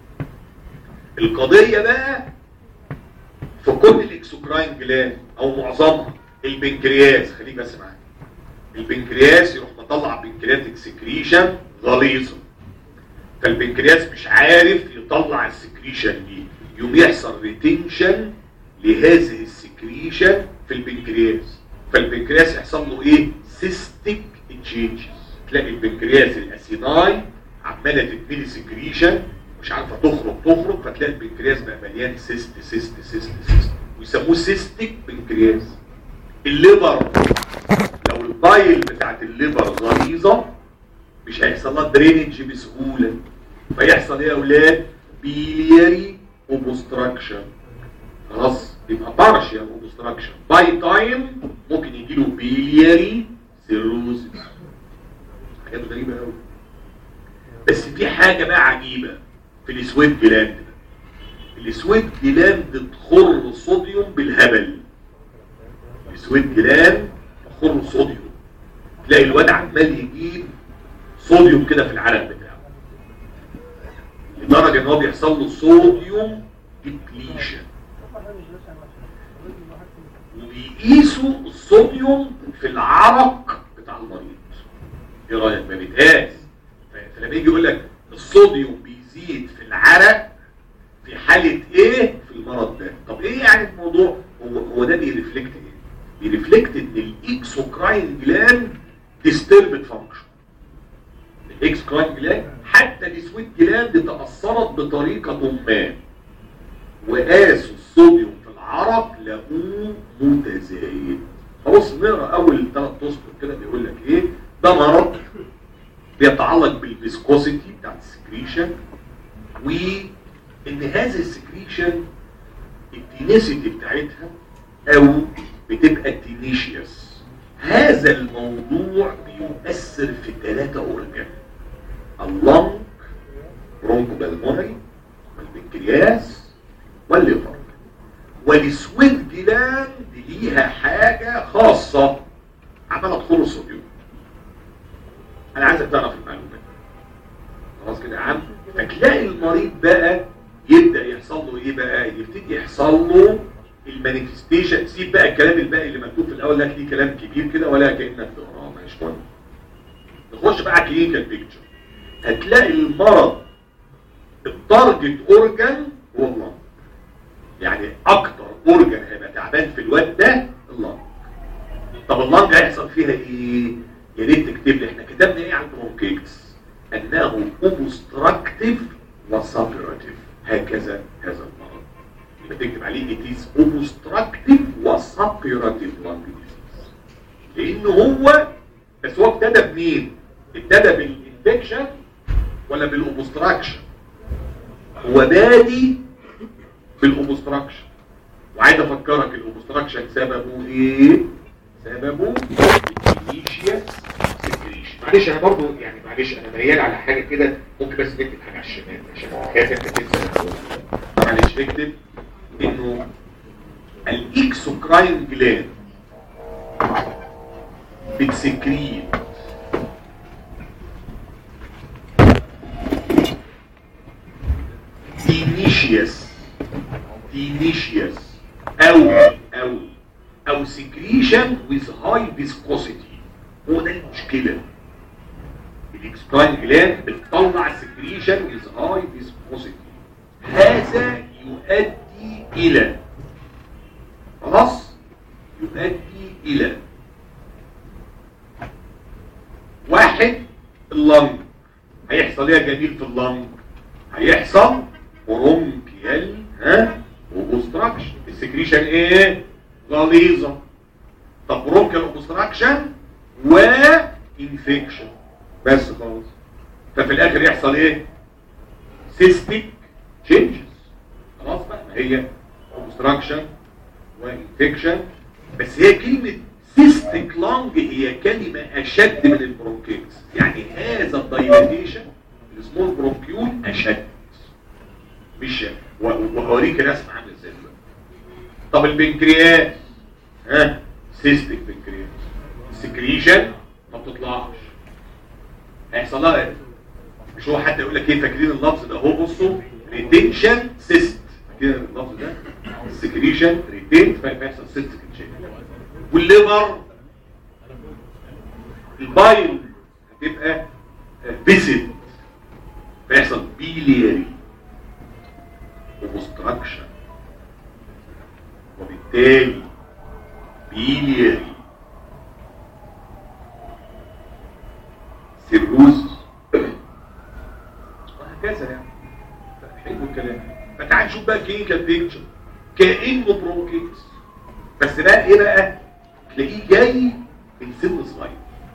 القضيه بقى في كل الاكسوكراين جلاند او معظمها البنكرياس خليك بس معايا البنكرياس يروح مطلع بنكرياتيك سكريشن غليظه فالبنكرياس مش عارف يطلع السكريشن دي يوم يحصل ريتنشن لهذه السكريشن في البنكرياس فالبنكرياس يحصل له ايه سيستيك تشينجز تلاقي البنكرياس الاسيناي عماله تتملي سكريشن مش عارفه تخرج تخرج فتلاقي البنكرياس بقى مليان سيست سيست سيست سيست ويسموه سيستيك بنكرياس الليبر لو البايل بتاعت الليبر غليظه مش هيحصل لها درينج بسهوله فيحصل ايه يا اولاد بيلياري اوبستراكشن خلاص يبقى بارشال اوبستراكشن باي تايم ممكن يجي له بيلياري سيروزس حاجات غريبه قوي بس في حاجه بقى عجيبه في السويت جلاند ده السويت جلاند تخر صوديوم بالهبل السويت جلاند تخر صوديوم تلاقي الواد عمال يجيب صوديوم كده في العرق بتاعه لدرجه ان هو بيحصل له صوديوم ديبليشن وبيقيسوا الصوديوم في العرق بتاع المريض ايه رايك ما بيتقاس ف- فلما يجي يقول لك الصوديوم بيزيد في العرق في حالة ايه في المرض ده طب ايه يعني الموضوع هو هو ده بيرفلكت ايه بيرفلكت ان الاكسوكراين جلاند disturbed فانكشن الاكسوكراين جلاند حتى السويت جلاند تأثرت بطريقة ما وقاسوا الصوديوم في العرق لقوه متزايد خلاص نقرا اول ثلاث اسطر كده بيقول لك ايه ده مرض بيتعلق بالفيسكوسيتي بتاعت السكريشن وان هذا السكريشن التينيسيتي بتاعتها او بتبقى تينيشيوس هذا الموضوع بيؤثر في ثلاثة اورجان اللنج برونكو بالمونري والبنكرياس والليفر والسويت جلاند ليها حاجة خاصة عمالة تدخل الصوديوم انا عايزك تعرف المعلومات خلاص كده يا عم فتلاقي المريض بقى يبدا يحصل له ايه بقى يبتدي يحصل له المانيفستيشن سيب بقى الكلام الباقي اللي مكتوب في الاول لك ليه كلام كبير كده ولا كانك تقراه مش مهم نخش بقى على كلينيكال بيكتشر هتلاقي المرض التارجت اورجان هو اللنج يعني اكتر اورجان هيبقى تعبان في الواد ده اللنج طب اللنج هيحصل فيها ايه يا ريت تكتب لي احنا كتبنا ايه عن البرونكيتس انه اوبستراكتيف وسابيراتيف هكذا هذا المرض يبقى تكتب عليه it is obstructive وسابيراتيف lung disease لان هو بس هو ابتدى بمين ابتدى بالانفكشن ولا بالاوبستراكشن هو بادي بالاوبستراكشن وعايز افكرك الاوبستراكشن سببه ايه سببه الانيشيا سكريشن معلش انا برضو يعني معلش انا ميال على حاجه كده ممكن بس نكتب حاجه على الشمال عشان خايف انت تنسى معلش نكتب انه الاكسوكراين جلاند بتسكريت تينيشيوس تينيشيوس او او او سكريشن with high viscosity هو ده المشكله الاكسبراين جلاند بتطلع سكريشن with high viscosity هذا يؤدي الى خلاص يؤدي الى واحد اللنج هيحصل ايه يا جميل في اللنج هيحصل برونكيال ها وبوستراكشن السكريشن ايه غليظه طب برونكيال اوبستراكشن وانفكشن بس خلاص ففي الاخر يحصل ايه سيستيك تشينجز خلاص بقى ما هي اوبستراكشن وانفكشن بس هي كلمه سيستيك لانج هي كلمه اشد من البرونكيتس يعني هذا الدايلاتيشن السمول برونكيول اشد مش و- وهوريك رسم عامل ازاي دلوقتي. طب البنكرياس ها سيستيك بنكرياس السكريشن ما بتطلعش هيحصل لها ايه؟ مش هو حتى يقول لك ايه فاكرين اللفظ ده هو بصوا ريتنشن سيست فاكرين اللفظ ده السكريشن ريتنت فيحصل سيست كتشين والليفر البايل هتبقى فيسد فيحصل بيلياري ومستراكشن وبالتالي بيلياري سيروز وهكذا يعني حلو الكلام فتعال نشوف بقى كلينيكال بيكتشر كانه برونكيتس بس بقى ايه بقى تلاقيه جاي من سن صغير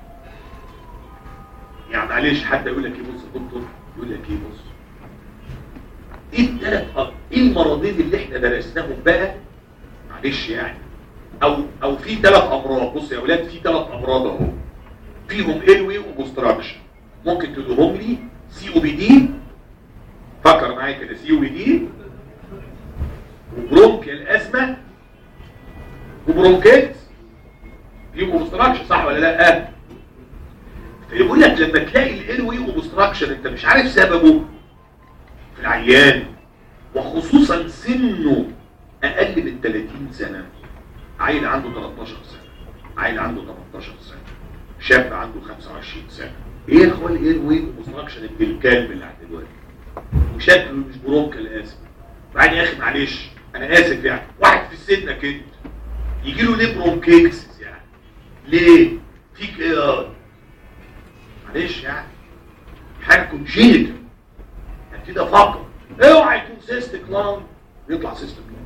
يعني معلش حد يقول لك ايه بص يا دكتور يقول لك ايه بص ايه الثلاث ايه المرضين اللي احنا درسناهم بقى معلش يعني او او في ثلاث امراض بص يا اولاد في ثلاث امراض اهو فيهم الوي وبوستراكشن ممكن تدوهم لي سي او بي دي فكر معايا كده سي او بي دي وبرونكيال ازمه وبرونكيت فيهم اوبستراكشن صح ولا لا يقول لك لما تلاقي الالوي اوبستراكشن انت مش عارف سببه في العيان وخصوصا سنه اقل من 30 سنه عيل عنده 13 سنه عيل عنده 18 سنه شاب عنده 25 سنه ايه يا اخوان ايه الوي اوبستراكشن ابن الكلب اللي عند الواد وشكله مش برونكال اسف بعدين يا اخي معلش انا اسف يعني واحد في السن كده يجي له ليه برونكيكس يعني ليه فيك ايه معلش يعني حاجه كونجينيتال يعني كده فقط اوعى يكون سيستيك لانج يطلع سيستيك لانج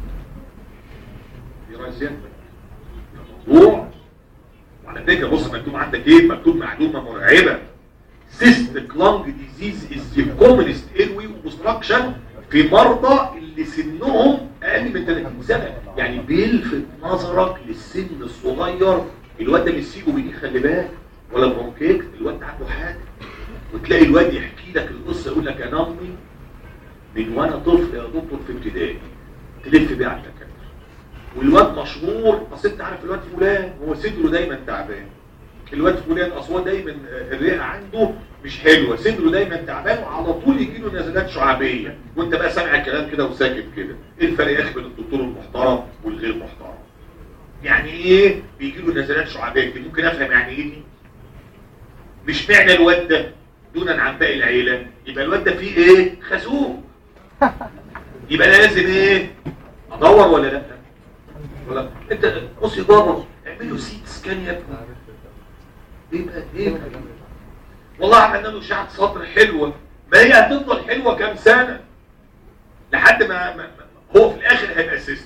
دي رايزين الموضوع وعلى فكره بص مكتوب عندك ايه مكتوب معلومه مرعبه سيستيك لانج ديزيز از ذا كومنست ايروي اوبستراكشن في مرضى اللي سنهم اقل من 30 سنه يعني بيلفت نظرك للسن الصغير الواد ده مش سيبه بيدي خلي بالك ولا برونكيت الواد ده عنده حاجه وتلاقي الواد يحكي لك القصه يقول لك انا امي من وانا طفل يا دكتور في ابتدائي تلف بيه على الدكاتره والواد مشهور اصل انت عارف الواد فلان هو صدره دايما تعبان الواد فلان اصل هو دايما الرئه عنده مش حلوه صدره دايما تعبان وعلى طول يجي له نزلات شعبيه وانت بقى سامع الكلام كده وساكت كده ايه الفرق يا اخي بين الدكتور المحترم والغير محترم يعني ايه بيجي له نزلات شعبيه دي ممكن افهم يعني ايه دي مش معنى الواد ده دونا عن باقي العيله يبقى الواد ده فيه ايه خازوق يبقى انا لازم ايه ادور ولا لا ولا انت بص يا بابا اعمل له سيت سكان يا ابني ايه بقى ايه بقى والله عملنا له اشعه صدر حلوه ما هي هتفضل حلوه كام سنه لحد ما, ما هو في الاخر هيبقى سيست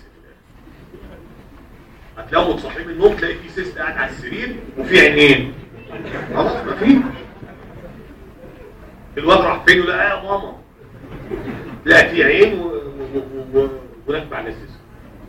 هتلاقوا متصحين من النوم تلاقي في سيست قاعد على السرير وفي عينين خلاص ما في الواد راح فين ولا يا ماما لا في عين ونكب على السيست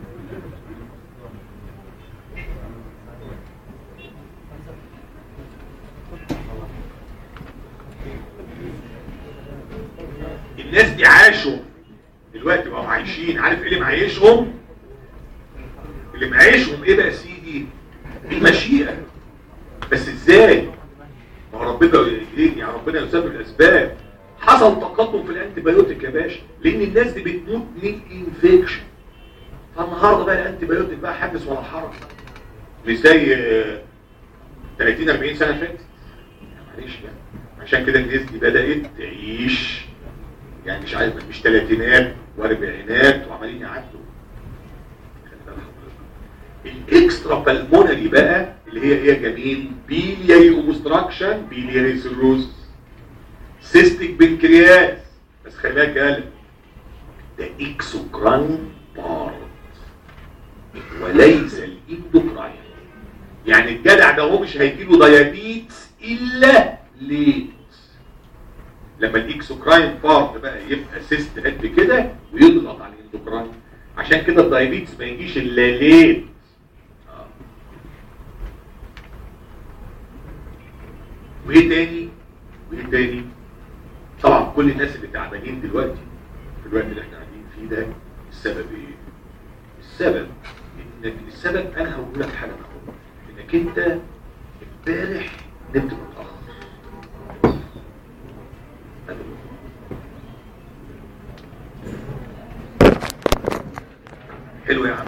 الناس دي عاشوا دلوقتي بقوا عايشين عارف ايه اللي معيشهم اللي معيشهم ايه بقى يا سيدي المشيئه بس ازاي ما هو ربنا ايه يعني ربنا يسبب الاسباب حصل تقدم في الانتي بايوتيك يا باشا لان الناس دي بتموت من انفكشن فالنهارده بقى الانتي بايوتيك بقى حدث ولا حرج مش زي 30 40 سنه فاتت معلش يعني عشان كده الناس دي بدات تعيش يعني مش عارف مش ثلاثينات واربعينات وعمالين يعدوا الاكسترا بالمونري بقى اللي هي ايه يا جميل بيلياري اوبستراكشن بيلياري سيروز سيستيك بنكرياس بس خلي بالك يا قلب ده اكسوكراين بارت وليس الاندوكراين يعني الجدع ده هو مش هيجيله ديابيتس الا ليه لما الاكسوكراين بارت بقى يبقى سيست قد كده ويضغط على الاندوكراين عشان كده الدايابيتس ما يجيش الا ليه وايه تاني وايه تاني طبعا كل الناس اللي تعبانين دلوقتي في الوقت اللي احنا قاعدين فيه ده السبب ايه السبب انك السبب انا هقول لك حاجه معروفه انك انت امبارح نمت متاخر حلو يا عم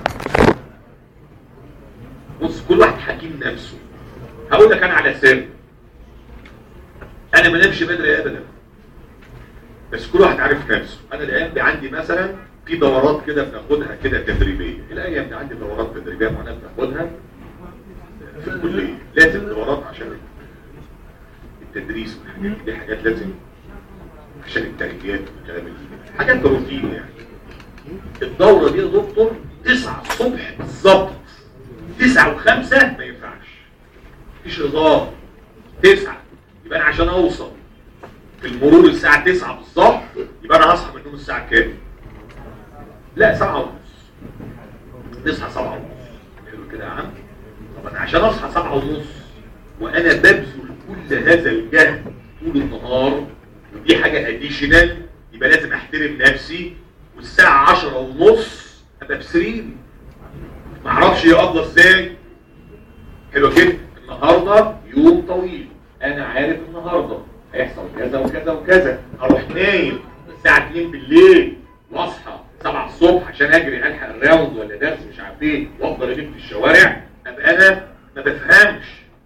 بص كل واحد حكيم نفسه هقول لك انا على سر انا ما نمشي بدري ابدا بس كل واحد عارف نفسه انا الايام دي عندي مثلا في دورات كده بناخدها كده تدريبيه الايام دي عندي دورات تدريبيه معينه بناخدها في الكليه لازم دورات عشان التدريس والحاجات دي حاجات لازم عشان التربيات والكلام حاجات روتين يعني الدورة دي يا دكتور 9 الصبح بالظبط 9 و5 ما ينفعش مفيش هزار 9 يبقى انا عشان اوصل في المرور الساعة 9 بالظبط يبقى انا هصحى من النوم الساعة كام؟ لا 7 ونص نصحى 7 ونص حلو كده يا عم طب انا عشان اصحى 7 ونص وانا ببذل كل هذا الجهد طول النهار ودي حاجة اديشنال يبقى لازم احترم نفسي والساعة 10 ونص ابقى في سريري معرفش يقضى ازاي حلو كده النهارده يوم طويل انا عارف النهارده هيحصل كذا وكذا وكذا هروح نايم الساعه 2 بالليل واصحى 7 الصبح عشان اجري الحق الراوند ولا درس مش عارف ايه وافضل الف في الشوارع ابقى انا ما بفهمش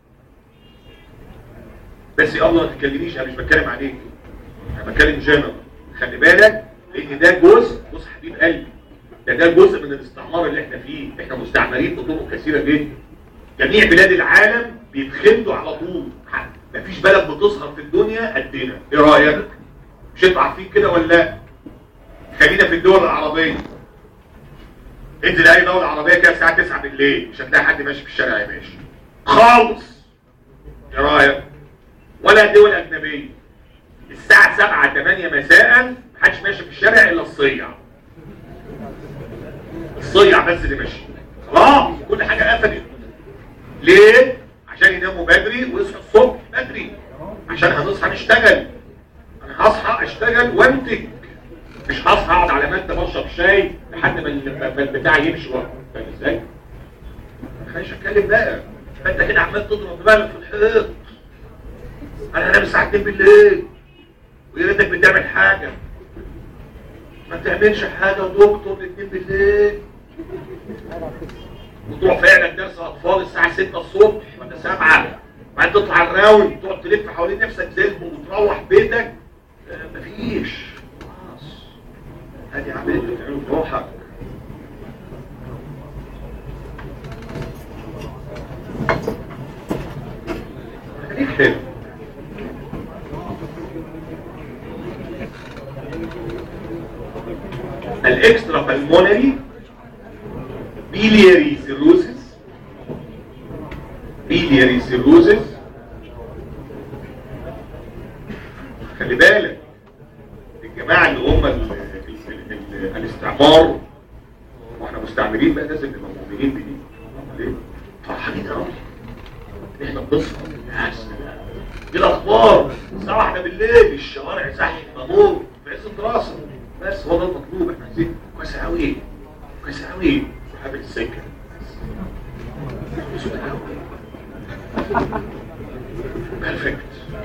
بس يا الله ما تتكلميش انا مش بتكلم عليك انا بتكلم جنرال خلي بالك لان ده جزء بص حبيب قلبي ده ده جزء من الاستعمار اللي احنا فيه احنا مستعمرين بطرق كثيره جدا جميع بلاد العالم بيتخلوا على طول مفيش بلد بتظهر في الدنيا قدنا ايه رايك مش انتوا عارفين كده ولا لا خلينا في الدول العربيه انزل اي دوله عربيه كده الساعه 9 بالليل مش هتلاقي حد ماشي في الشارع يا باشا خالص ايه رايك ولا دول اجنبيه الساعه 7 8 مساء محدش ماشي في الشارع الا الصيع الصيع بس اللي ماشي خلاص كل حاجه قفلت ليه عشان يناموا بدري ويصحوا الصبح بدري عشان هنصحى نشتغل انا هصحى اشتغل وانتج مش هصحى اقعد على مادة بشرب شاي لحد ما ال- ما البتاع يمشي ورا فاهم ازاي؟ خليش اتكلم بقى فانت كده عمال تضرب بالك في الحيط انا هنام الساعه 2 بالليل ويا ريتك بتعمل حاجه ما تعملش حاجه يا دكتور 2 بالليل وتروح فعلا درس اطفال الساعه 6 الصبح ولا 7 بعدين تطلع الراوند تقعد تلف حوالين نفسك زي البو وتروح بيتك آه، مفيش خلاص ادي عمليه بتعمله في روحك خليك حلو الاكسترا بالمونري بيلياري سيروسيس بيلياري سيروسيس خلي بالك الجماعة اللي هم ال- ال- ال- الاستعمار واحنا مستعمرين بقى لازم نبقى مؤمنين بدي ليه؟ فرحانين قوي احنا بنصحى يا سلام دي الاخبار الساعه واحدة بالليل الشوارع زحمه موت في عز الدراسه بس هو ده المطلوب احنا عايزين كويس قوي كويس قوي صحاب السكه بيرفكت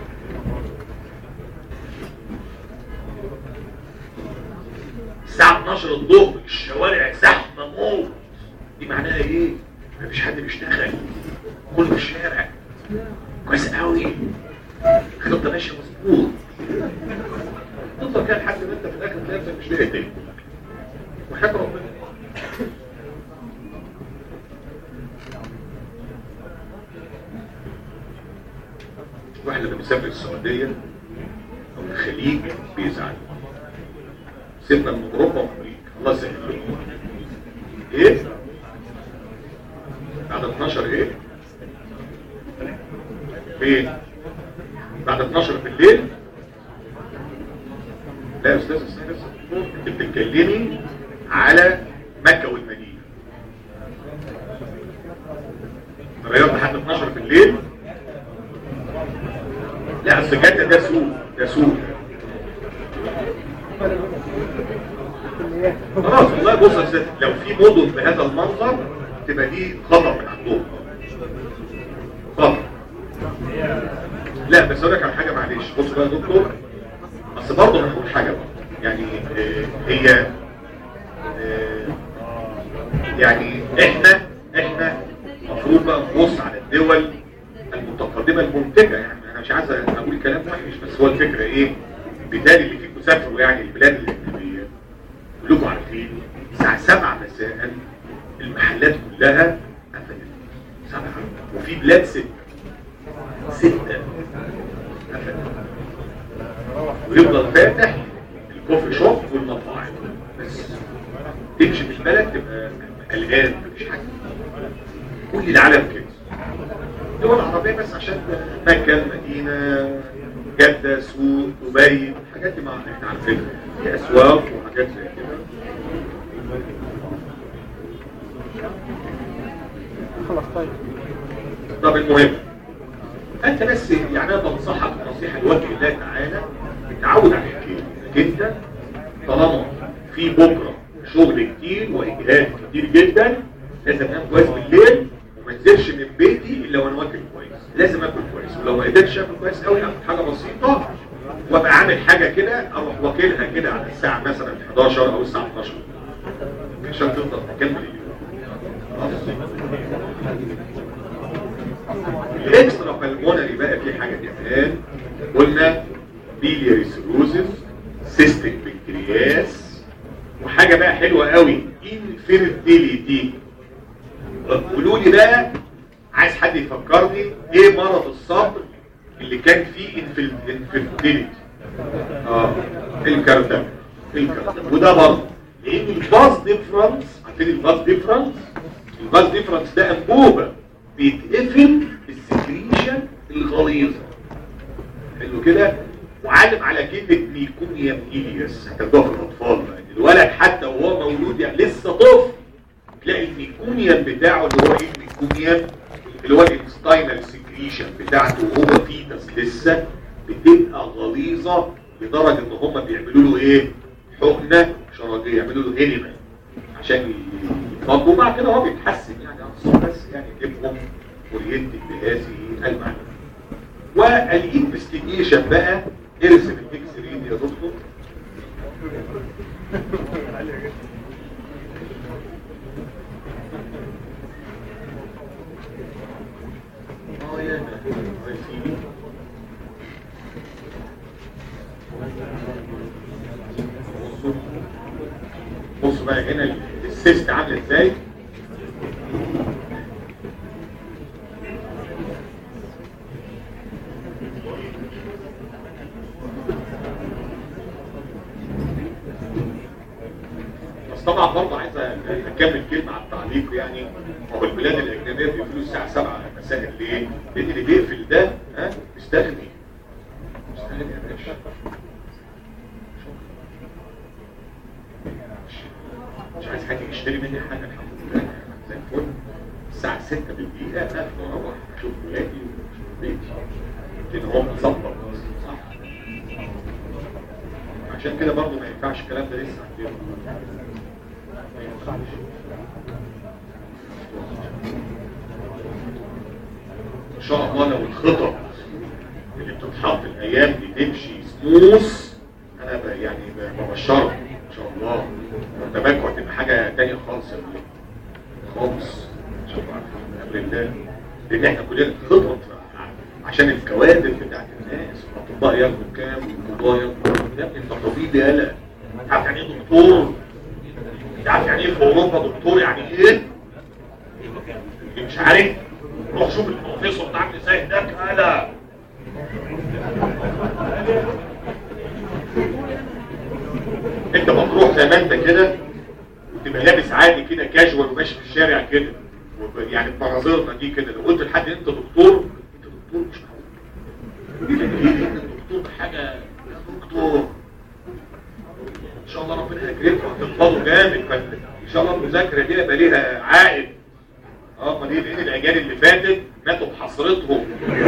الساعة 12 الظهر الشوارع زحمة موت دي معناها ايه؟ مفيش حد بيشتغل كله في الشارع كويس قوي الخطة ماشية مظبوط تفضل كده لحد ما انت في الاخر تلاقي نفسك مش لاقي تاني وحياة ربنا واحد لما بيسافر السعودية او الخليج بيزعل سيبنا من اوروبا وامريكا الله يسهل لكم ايه بعد 12 ايه فين بعد 12 بالليل لا يا استاذ استاذ انت بتتكلمي على مكة والمدينة غيرت لحد 12 بالليل لا اصل جدة ده سوق ده سوق خلاص والله بص يا استاذ لو في مدن بهذا المنظر تبقى دي خطر من عندهم خطر لا بس اقول لك على حاجه معلش بص بقى يا دكتور بس برضه انا هقول حاجه برضه يعني آه، هي آه، يعني احنا احنا المفروض بقى نبص على الدول المتقدمه المنتجه يعني انا مش عايز اقول كلام وحش بس هو الفكره ايه بالتالي اللي فيكم سافروا يعني البلاد الاجنبيه كلكم عارفين الساعه 7 مساء المحلات كلها قفلت سبعة وفي بلاد ستة ستة قفلت ويفضل فاتح الكوفي شوب والمطاعم بس تمشي في البلد تبقى قلقان مفيش حاجه كل العالم كده الدول العربيه بس عشان مكه مدينه جده سوق دبي الحاجات دي ما احنا عارفينها في اسواق وحاجات زي كده خلاص طيب طب المهم انت بس يعني انا بنصحك نصيحه لوجه الله تعالى تعود على الحكايه انك انت طالما في بكره شغل كتير واجهاد كتير جدا لازم انام كويس بالليل وما انزلش من بيتي الا وانا واكل كويس لازم اكل كويس ولو ما قدرتش اكل كويس قوي اخد حاجه بسيطه وابقى عامل حاجه كده اروح واكلها كده على الساعه مثلا 11 او الساعه 12 عشان تفضل تكمل اليوم خلاص؟ الاكسترا بالمونري بقى في حاجه كمان قلنا بيلياري سيروزس سيستيك بنكرياس وحاجه بقى حلوه قوي انفيرتيليتي قولوا لي بقى عايز حد يفكرني ايه مرض الصدر اللي كان فيه انفيرتيليتي اه الكاردام الكاردام وده برضه لان الباز ديفرنس عارفين الباز ديفرنس الباز ديفرنس ده انبوبه بيتقفل السكريشن الغليظه حلو كده وعلم على كلمه ميكونيا ميليوس هتاخدوها في الاطفال بقى الولد حتى وهو مولود يعني لسه طفل تلاقي الميكونيا بتاعه اللي هو ايه الميكونيا اللي هو الانستاينال سكريشن بتاعته وهو فيتس لسه بتبقى غليظه لدرجه ان هم بيعملوا له ايه حقنه شرجيه يعملوا له هيليمان عشان يفضوا بعد كده هو بيتحسن يعني اقصد بس يعني يبقوا اورينتد بهذه المعنى والانفستيجيشن بقى ارسم الاكس راي يا دكتور اه يا ده سيدي بصوا بصوا بقى هنا السيست عامله ازاي بس طبعا برضه عايز اكمل كلمه على التعليق يعني هو البلاد الاجنبيه بيقفلوا الساعه 7 مساء ليه؟ لان اللي بيقفل ده ها مستغني مستغني يا باشا مش عايز حد يشتري مني حاجه الحمد لله زي الفل الساعه 6 بالدقيقه اقفل واروح اشوف ولادي واشوف بيتي لان هو مظبط صح عشان كده برضه ما ينفعش الكلام ده لسه عندنا ما ينفعش ان شاء الله لو الخطط اللي بتتحط الايام دي تمشي سموث انا ب- يعني ب- ببشرك ان شاء الله مرتباتكم هتبقى حاجه تانية خالص يا ابني. خالص ان شاء الله عارفين بامر الله لان احنا كلنا خطط عشان الكوادر بتاعت الناس الاطباء ياخدوا كام والقضاء ياخدوا كام يا ابني انت طبيب يالا انت عارف يعني ايه دكتور انت عارف يعني ايه في اوروبا دكتور يعني ايه اللي مش عارف روح شوف البروفيسور ده عامل ازاي هناك هلا انت بتروح زي ما انت كده وتبقى لابس عادي كده كاجوال وماشي في الشارع كده وب- يعني بمناظرنا دي كده لو قلت لحد انت دكتور انت دكتور مش معقول ايه انت دكتور حاجه يا دكتور ان شاء الله ربنا يكرمكم هتفضلوا جامد فانت ان شاء الله المذاكره دي يبقى ليها عائد اه ما دي لان الاجيال اللي فاتت ماتوا بحسرتهم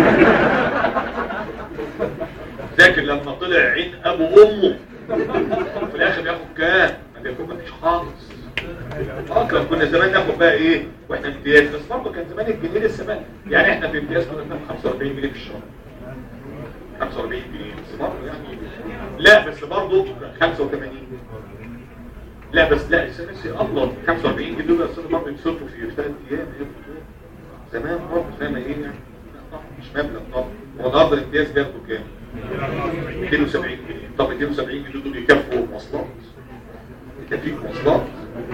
ذاكر لما طلع عين ابو امه في الاخر ياخد كام ما بياخد مفيش خالص اه كان كنا زمان ناخد بقى ايه واحنا امتياز بس برضه كان زمان الجنيه لسه بقى يعني احنا في امتياز كنا بناخد 45 جنيه في الشهر 45 جنيه بس برضه يعني لا بس برضه 85 لا بس لا السنسي افضل 45 جنيه دول اصلا برضه يتصرفوا في ثلاث ايام يا دكتور. زمان برضه زي ما ايه يعني لا طبعا مش مبلغ طبعا هو النهارده الامتياز بياخدوا كام؟ 270 جنيه طب 270 جنيه دول يكفوا مواصلات يكفيك مواصلات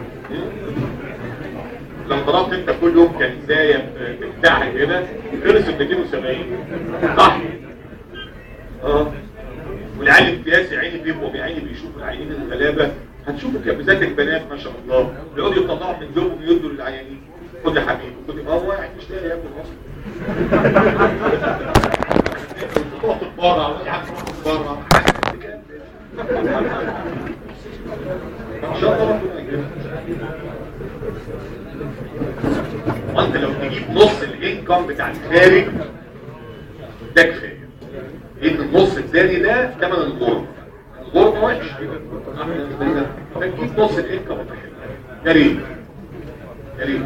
لو ضربت انت كل يوم كنزايه بتاعها كده خلص ب 270 صح اه والعيال الامتياز يا عيني بيبقوا يا عيني بيشوفوا العينين الغلابه هتشوفوا كميزات البنات ما شاء الله بيقعدوا يطلعوا من جوبهم ويدوا للعيانين خد يا حبيبي خد يا هو واحد مش لاقي ياكل اصلا تروح تتبرع يا عم تروح تتبرع ان شاء الله ربنا يكرمك وانت لو تجيب نص الانكم بتاع الخارج ده كفايه لان النص الثاني ده ثمن الغربه الغربه وحش فتجيب نص الانكم يا ريت يا ريت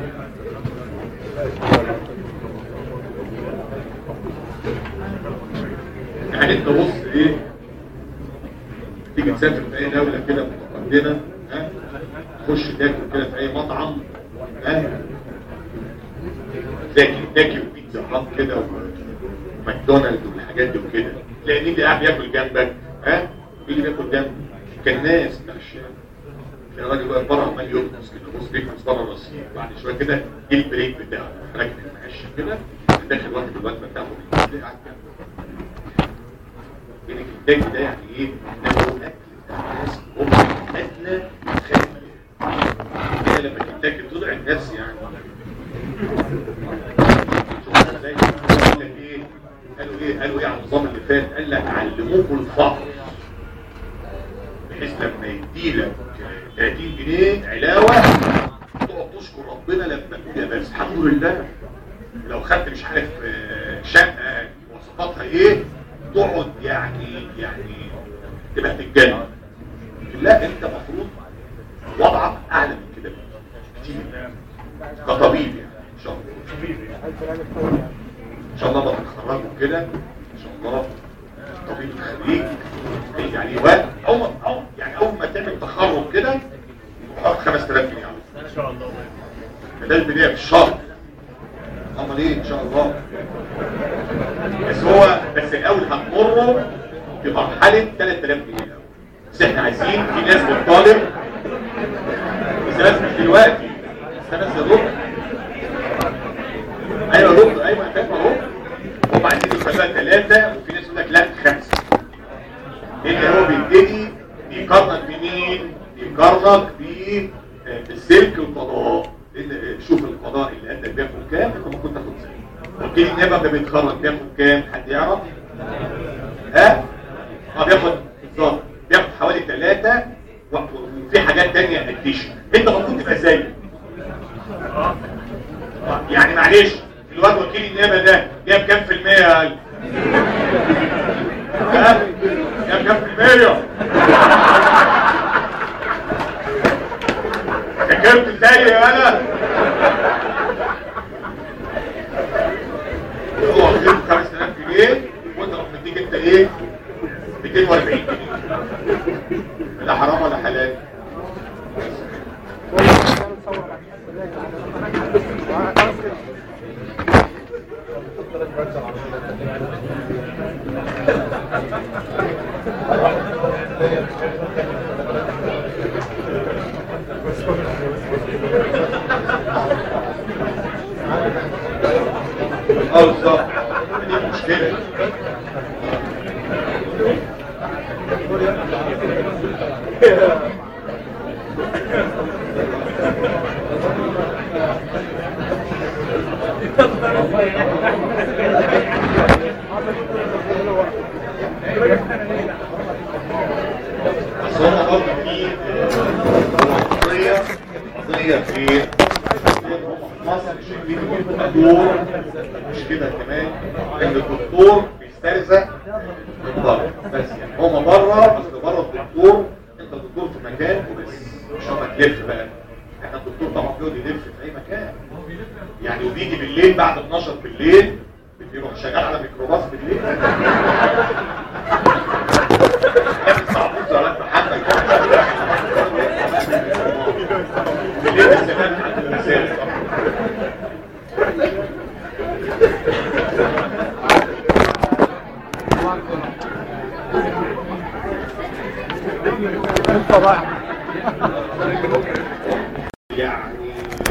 يعني انت بص ايه تيجي تسافر في اي دوله كده متقدمه ها تخش تاكل كده في اي مطعم ها زي كنتاكي وبيتزا هات كده وماكدونالدز والحاجات دي وكده تلاقي مين اللي قاعد ياكل جنبك ها مين اللي بياكل جنبك كان ناس بتاع الشارع كان الراجل واقف بره عمال يرقص كده بص بيكنس بره الرصيف بعد شويه كده جه البريك بتاعه راكب المعشه كده داخل واحد الوجبه بتاعه تلاقيه قاعد جنبه يعني الكنتاكي ده يعني ايه؟ ده هو اكل بتاع الناس هم ادنى خدمه لما كنتاكي تضع الناس يعني ازاي قال لك ايه قالوا ايه قالوا ايه على النظام اللي فات قال لك علموكم الفقر بحيث لما يديلك 30 جنيه علاوه تقعد تشكر ربنا لما تقول يا بس الحمد لله لو خدت مش عارف آه، شقه مواصفاتها ايه تقعد يعني يعني تبقى تتجنن لا انت المفروض وضعك اعلى من كده كتير كطبيب يعني ان شاء الله ان شاء الله بقى تتخرجوا كده ان شاء الله طبيب الخريج هيجي عليه وقت او او يعني اول ما تعمل تخرج كده تحط 5000 جنيه عليه ان شاء الله ده البدايه في الشهر امال ايه ان شاء الله بس هو بس الاول هتمروا بمرحله 3000 جنيه الاول بس احنا عايزين في ناس بتطالب بس ناس مش دلوقتي بس ناس يا دكتور ايوه يا دكتور ايوه فاهم اهو هم عايزين يخلوها ثلاثه وفي ناس يقول لك لا خمسه لان هو بيبتدي بيقارنك بمين؟ بيقارنك ب- بالسلك والقضاء لان شوف القضاء اللي قدك بياخد كام انت ممكن تاخد زيه وكيل النيابه لما بيتخرج بياخد كام؟ حد يعرف؟ ها؟ اه بياخد بالظبط بياخد حوالي ثلاثه وفي حاجات تانية اديشن انت المفروض تبقى زيه يعني معلش الواد وكيل النيابه ده جاب كام في المية يا قلب؟ ها؟ جاب كام في المية؟ ذاكرت ازاي انا؟ هو واخدين 5000 جنيه وانت رحت مديك انت ايه؟ 240 جنيه لا حرام ولا حلال؟ اه بالظبط دي المشكله بس هو برضه في قضيه قضيه في مصر شايفين الدكتور مش كده كمان ان الدكتور بيسترزق من بره بس يعني هما بره اصل بره الدكتور انت الدكتور في مكان وبس مش هو تلف بقى احنا الدكتور طبعا بيقعد يلف في اي مكان يعني وبيجي بالليل بعد 12 بالليل بيروح شغال على ميكروباص بالليل لكن صعبوز ولا محمد بالليل الزمان عند الانسان يعني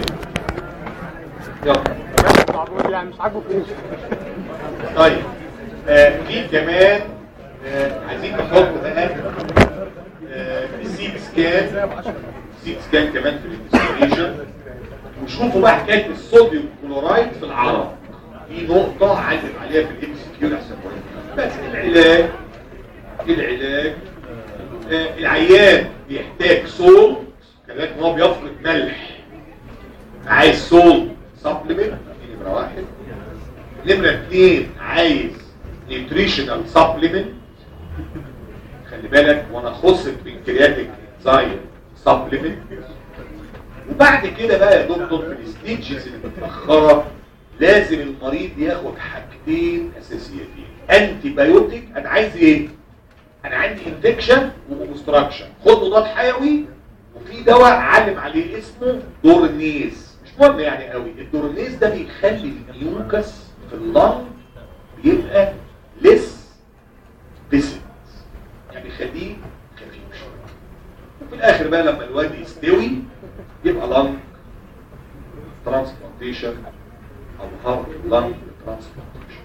يلا يعني مش عاجبه فلوس طيب آه في كمان آه عايزين نحط بقى آه السي بي سكان سي سكان كمان في الانفستيجيشن وشوفوا بقى حكايه الصوديوم كلورايد في العرق دي نقطه علم عليها في الام سي كيو احسن بس العلاج العلاج آه العيان بيحتاج صوت كذلك هو بيفقد ملح عايز صوت سبلمنت دي نمره واحد نمره اثنين عايز نيوتريشنال سبلمنت خلي بالك وانا خص البنكرياتيك انزايم سبلمنت وبعد كده بقى يا دكتور في الستيجز اللي متاخره لازم المريض ياخد حاجتين اساسيتين انتي بايوتيك انا عايز ايه انا عندي انفكشن وكونستراكشن خد مضاد حيوي وفي دواء علم عليه اسمه دورنيز مش مهم يعني قوي الدورنيز ده بيخلي الميوكس في اللنج بيبقى لس بيسنت يعني بيخليه خفيف شويه وفي الاخر بقى لما الواد يستوي يبقى لنج ترانسبلانتيشن او هارت لنج ترانسبلانتيشن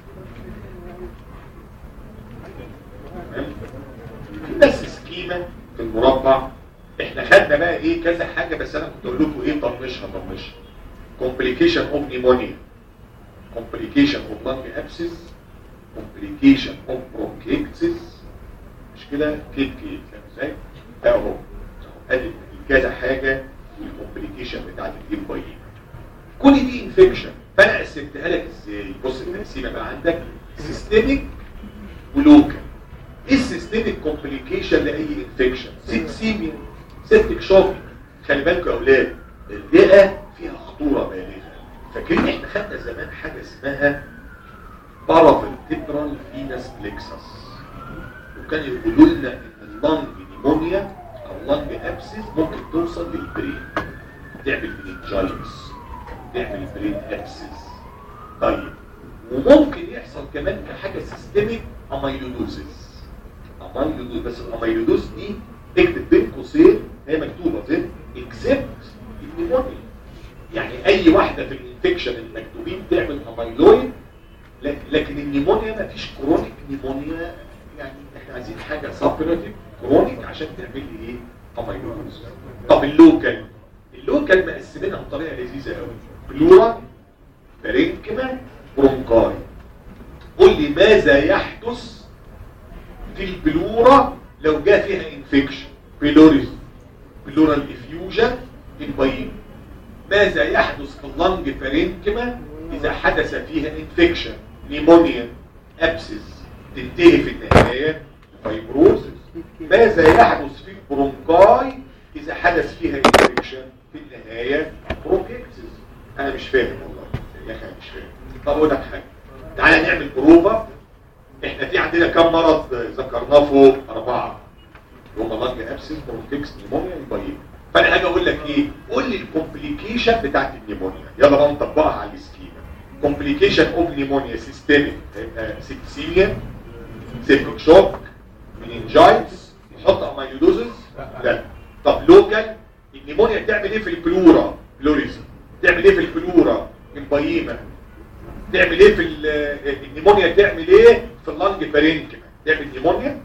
في بس سكيمة في المربع احنا خدنا بقى ايه كذا حاجة بس انا كنت اقول لكم ايه طنشها طنشها complication of pneumonia complication of lung abscess complication of bronchiectasis مش كده كيت كيت فاهم ازاي ده اهو ادي كذا حاجة الكومبليكيشن بتاعت الايه كل دي انفكشن فانا قسمتها لك ازاي بص التقسيمه بقى عندك سيستميك ولوكال ايه السيستميك كومبليكيشن لاي انفكشن سيبسيميا سيبتك شوك خلي بالكم يا اولاد الرئه فيها خطوره بالغه فاكرين احنا خدنا زمان حاجه اسمها بارافنتبرال فينس بليكسس وكان يقولوا لنا ان اللنج نيمونيا او لنج ابسس ممكن توصل للبرين تعمل مننجايتس تعمل برين ابسس طيب وممكن يحصل كمان كحاجه سيستميك اميلودوزيس اميلودوز بس الاميلودوز دي اكتب بين قوسين هي مكتوبه زين اكسبت النيمونيا يعني اي واحده في الانفكشن المكتوبين تعمل اميلويد لكن النيمونيا ما فيش كرونيك نيمونيا يعني احنا عايزين حاجه سابراتيف كرونيك عشان تعمل لي ايه اميلودوز طب اللوكال اللوكال مقسمينها بطريقه لذيذه قوي بلورا برينكما برونكاي قول لي ماذا يحدث في البلورا لو جاء فيها انفكشن بلوريز بلورال افيوجن البين ماذا يحدث في اللنج برينكما اذا حدث فيها انفكشن نيمونيا ابسس تنتهي في النهايه فايبروزس ماذا يحدث في البرونكاي اذا حدث فيها انفكشن في النهايه برونكيكسس انا مش فاهم والله يا اخي انا مش فاهم طب اقول لك حاجه تعالى نعمل بروفه احنا في عندنا كم مرض ذكرناه فوق اربعه هم لانج ابسس برونكيكس نيمونيا البايين فانا هاجي اقول لك ايه قول لي الكومبليكيشن بتاعت النيمونيا يلا بقى نطبقها على السكيما كومبليكيشن اوف نيمونيا سيستميك هيبقى سيبسيميا سيبك شوك مننجايتس نحط اميلودوزز لا طب لوكال النيمونيا بتعمل ايه في البلورا بلوريزم تعمل ايه في البلورا البايمه تعمل ايه في النيمونيا تعمل ايه في اللنج بارينكما تعمل نيمونيا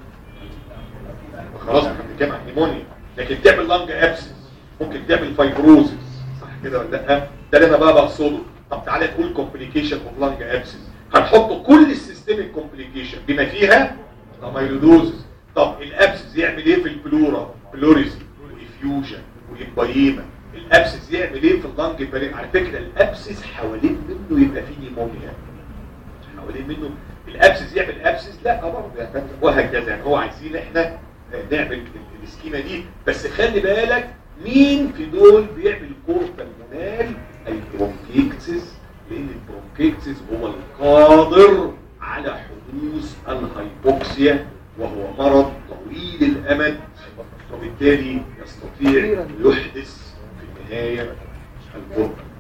خلاص احنا بنتكلم عن نيمونيا لكن تعمل لنج ابسس ممكن تعمل فايبروزس صح كده ولا لا ده اللي انا بقى بقصده طب تعالى تقول كومبليكيشن اوف لنج ابسس هنحط كل السيستميك كومبليكيشن بما فيها اميلودوزس طب الابسس يعمل ايه في البلورا بلوريزم والافيوجن والامبايما الابسس يعمل ايه في اللنج بارين على فكره الابسس حوالين منه يبقى فيه نيمونيا حوالين منه الابسس يعمل ابسس لا برضه يعني وهكذا يعني هو عايزين احنا نعمل السكيمه دي بس خلي بالك مين في دول بيعمل كور بالمونال البرونكيكسس لان البرونكيكسس هو القادر على حدوث الهايبوكسيا وهو مرض طويل الامد وبالتالي يستطيع يحدث في النهايه البرد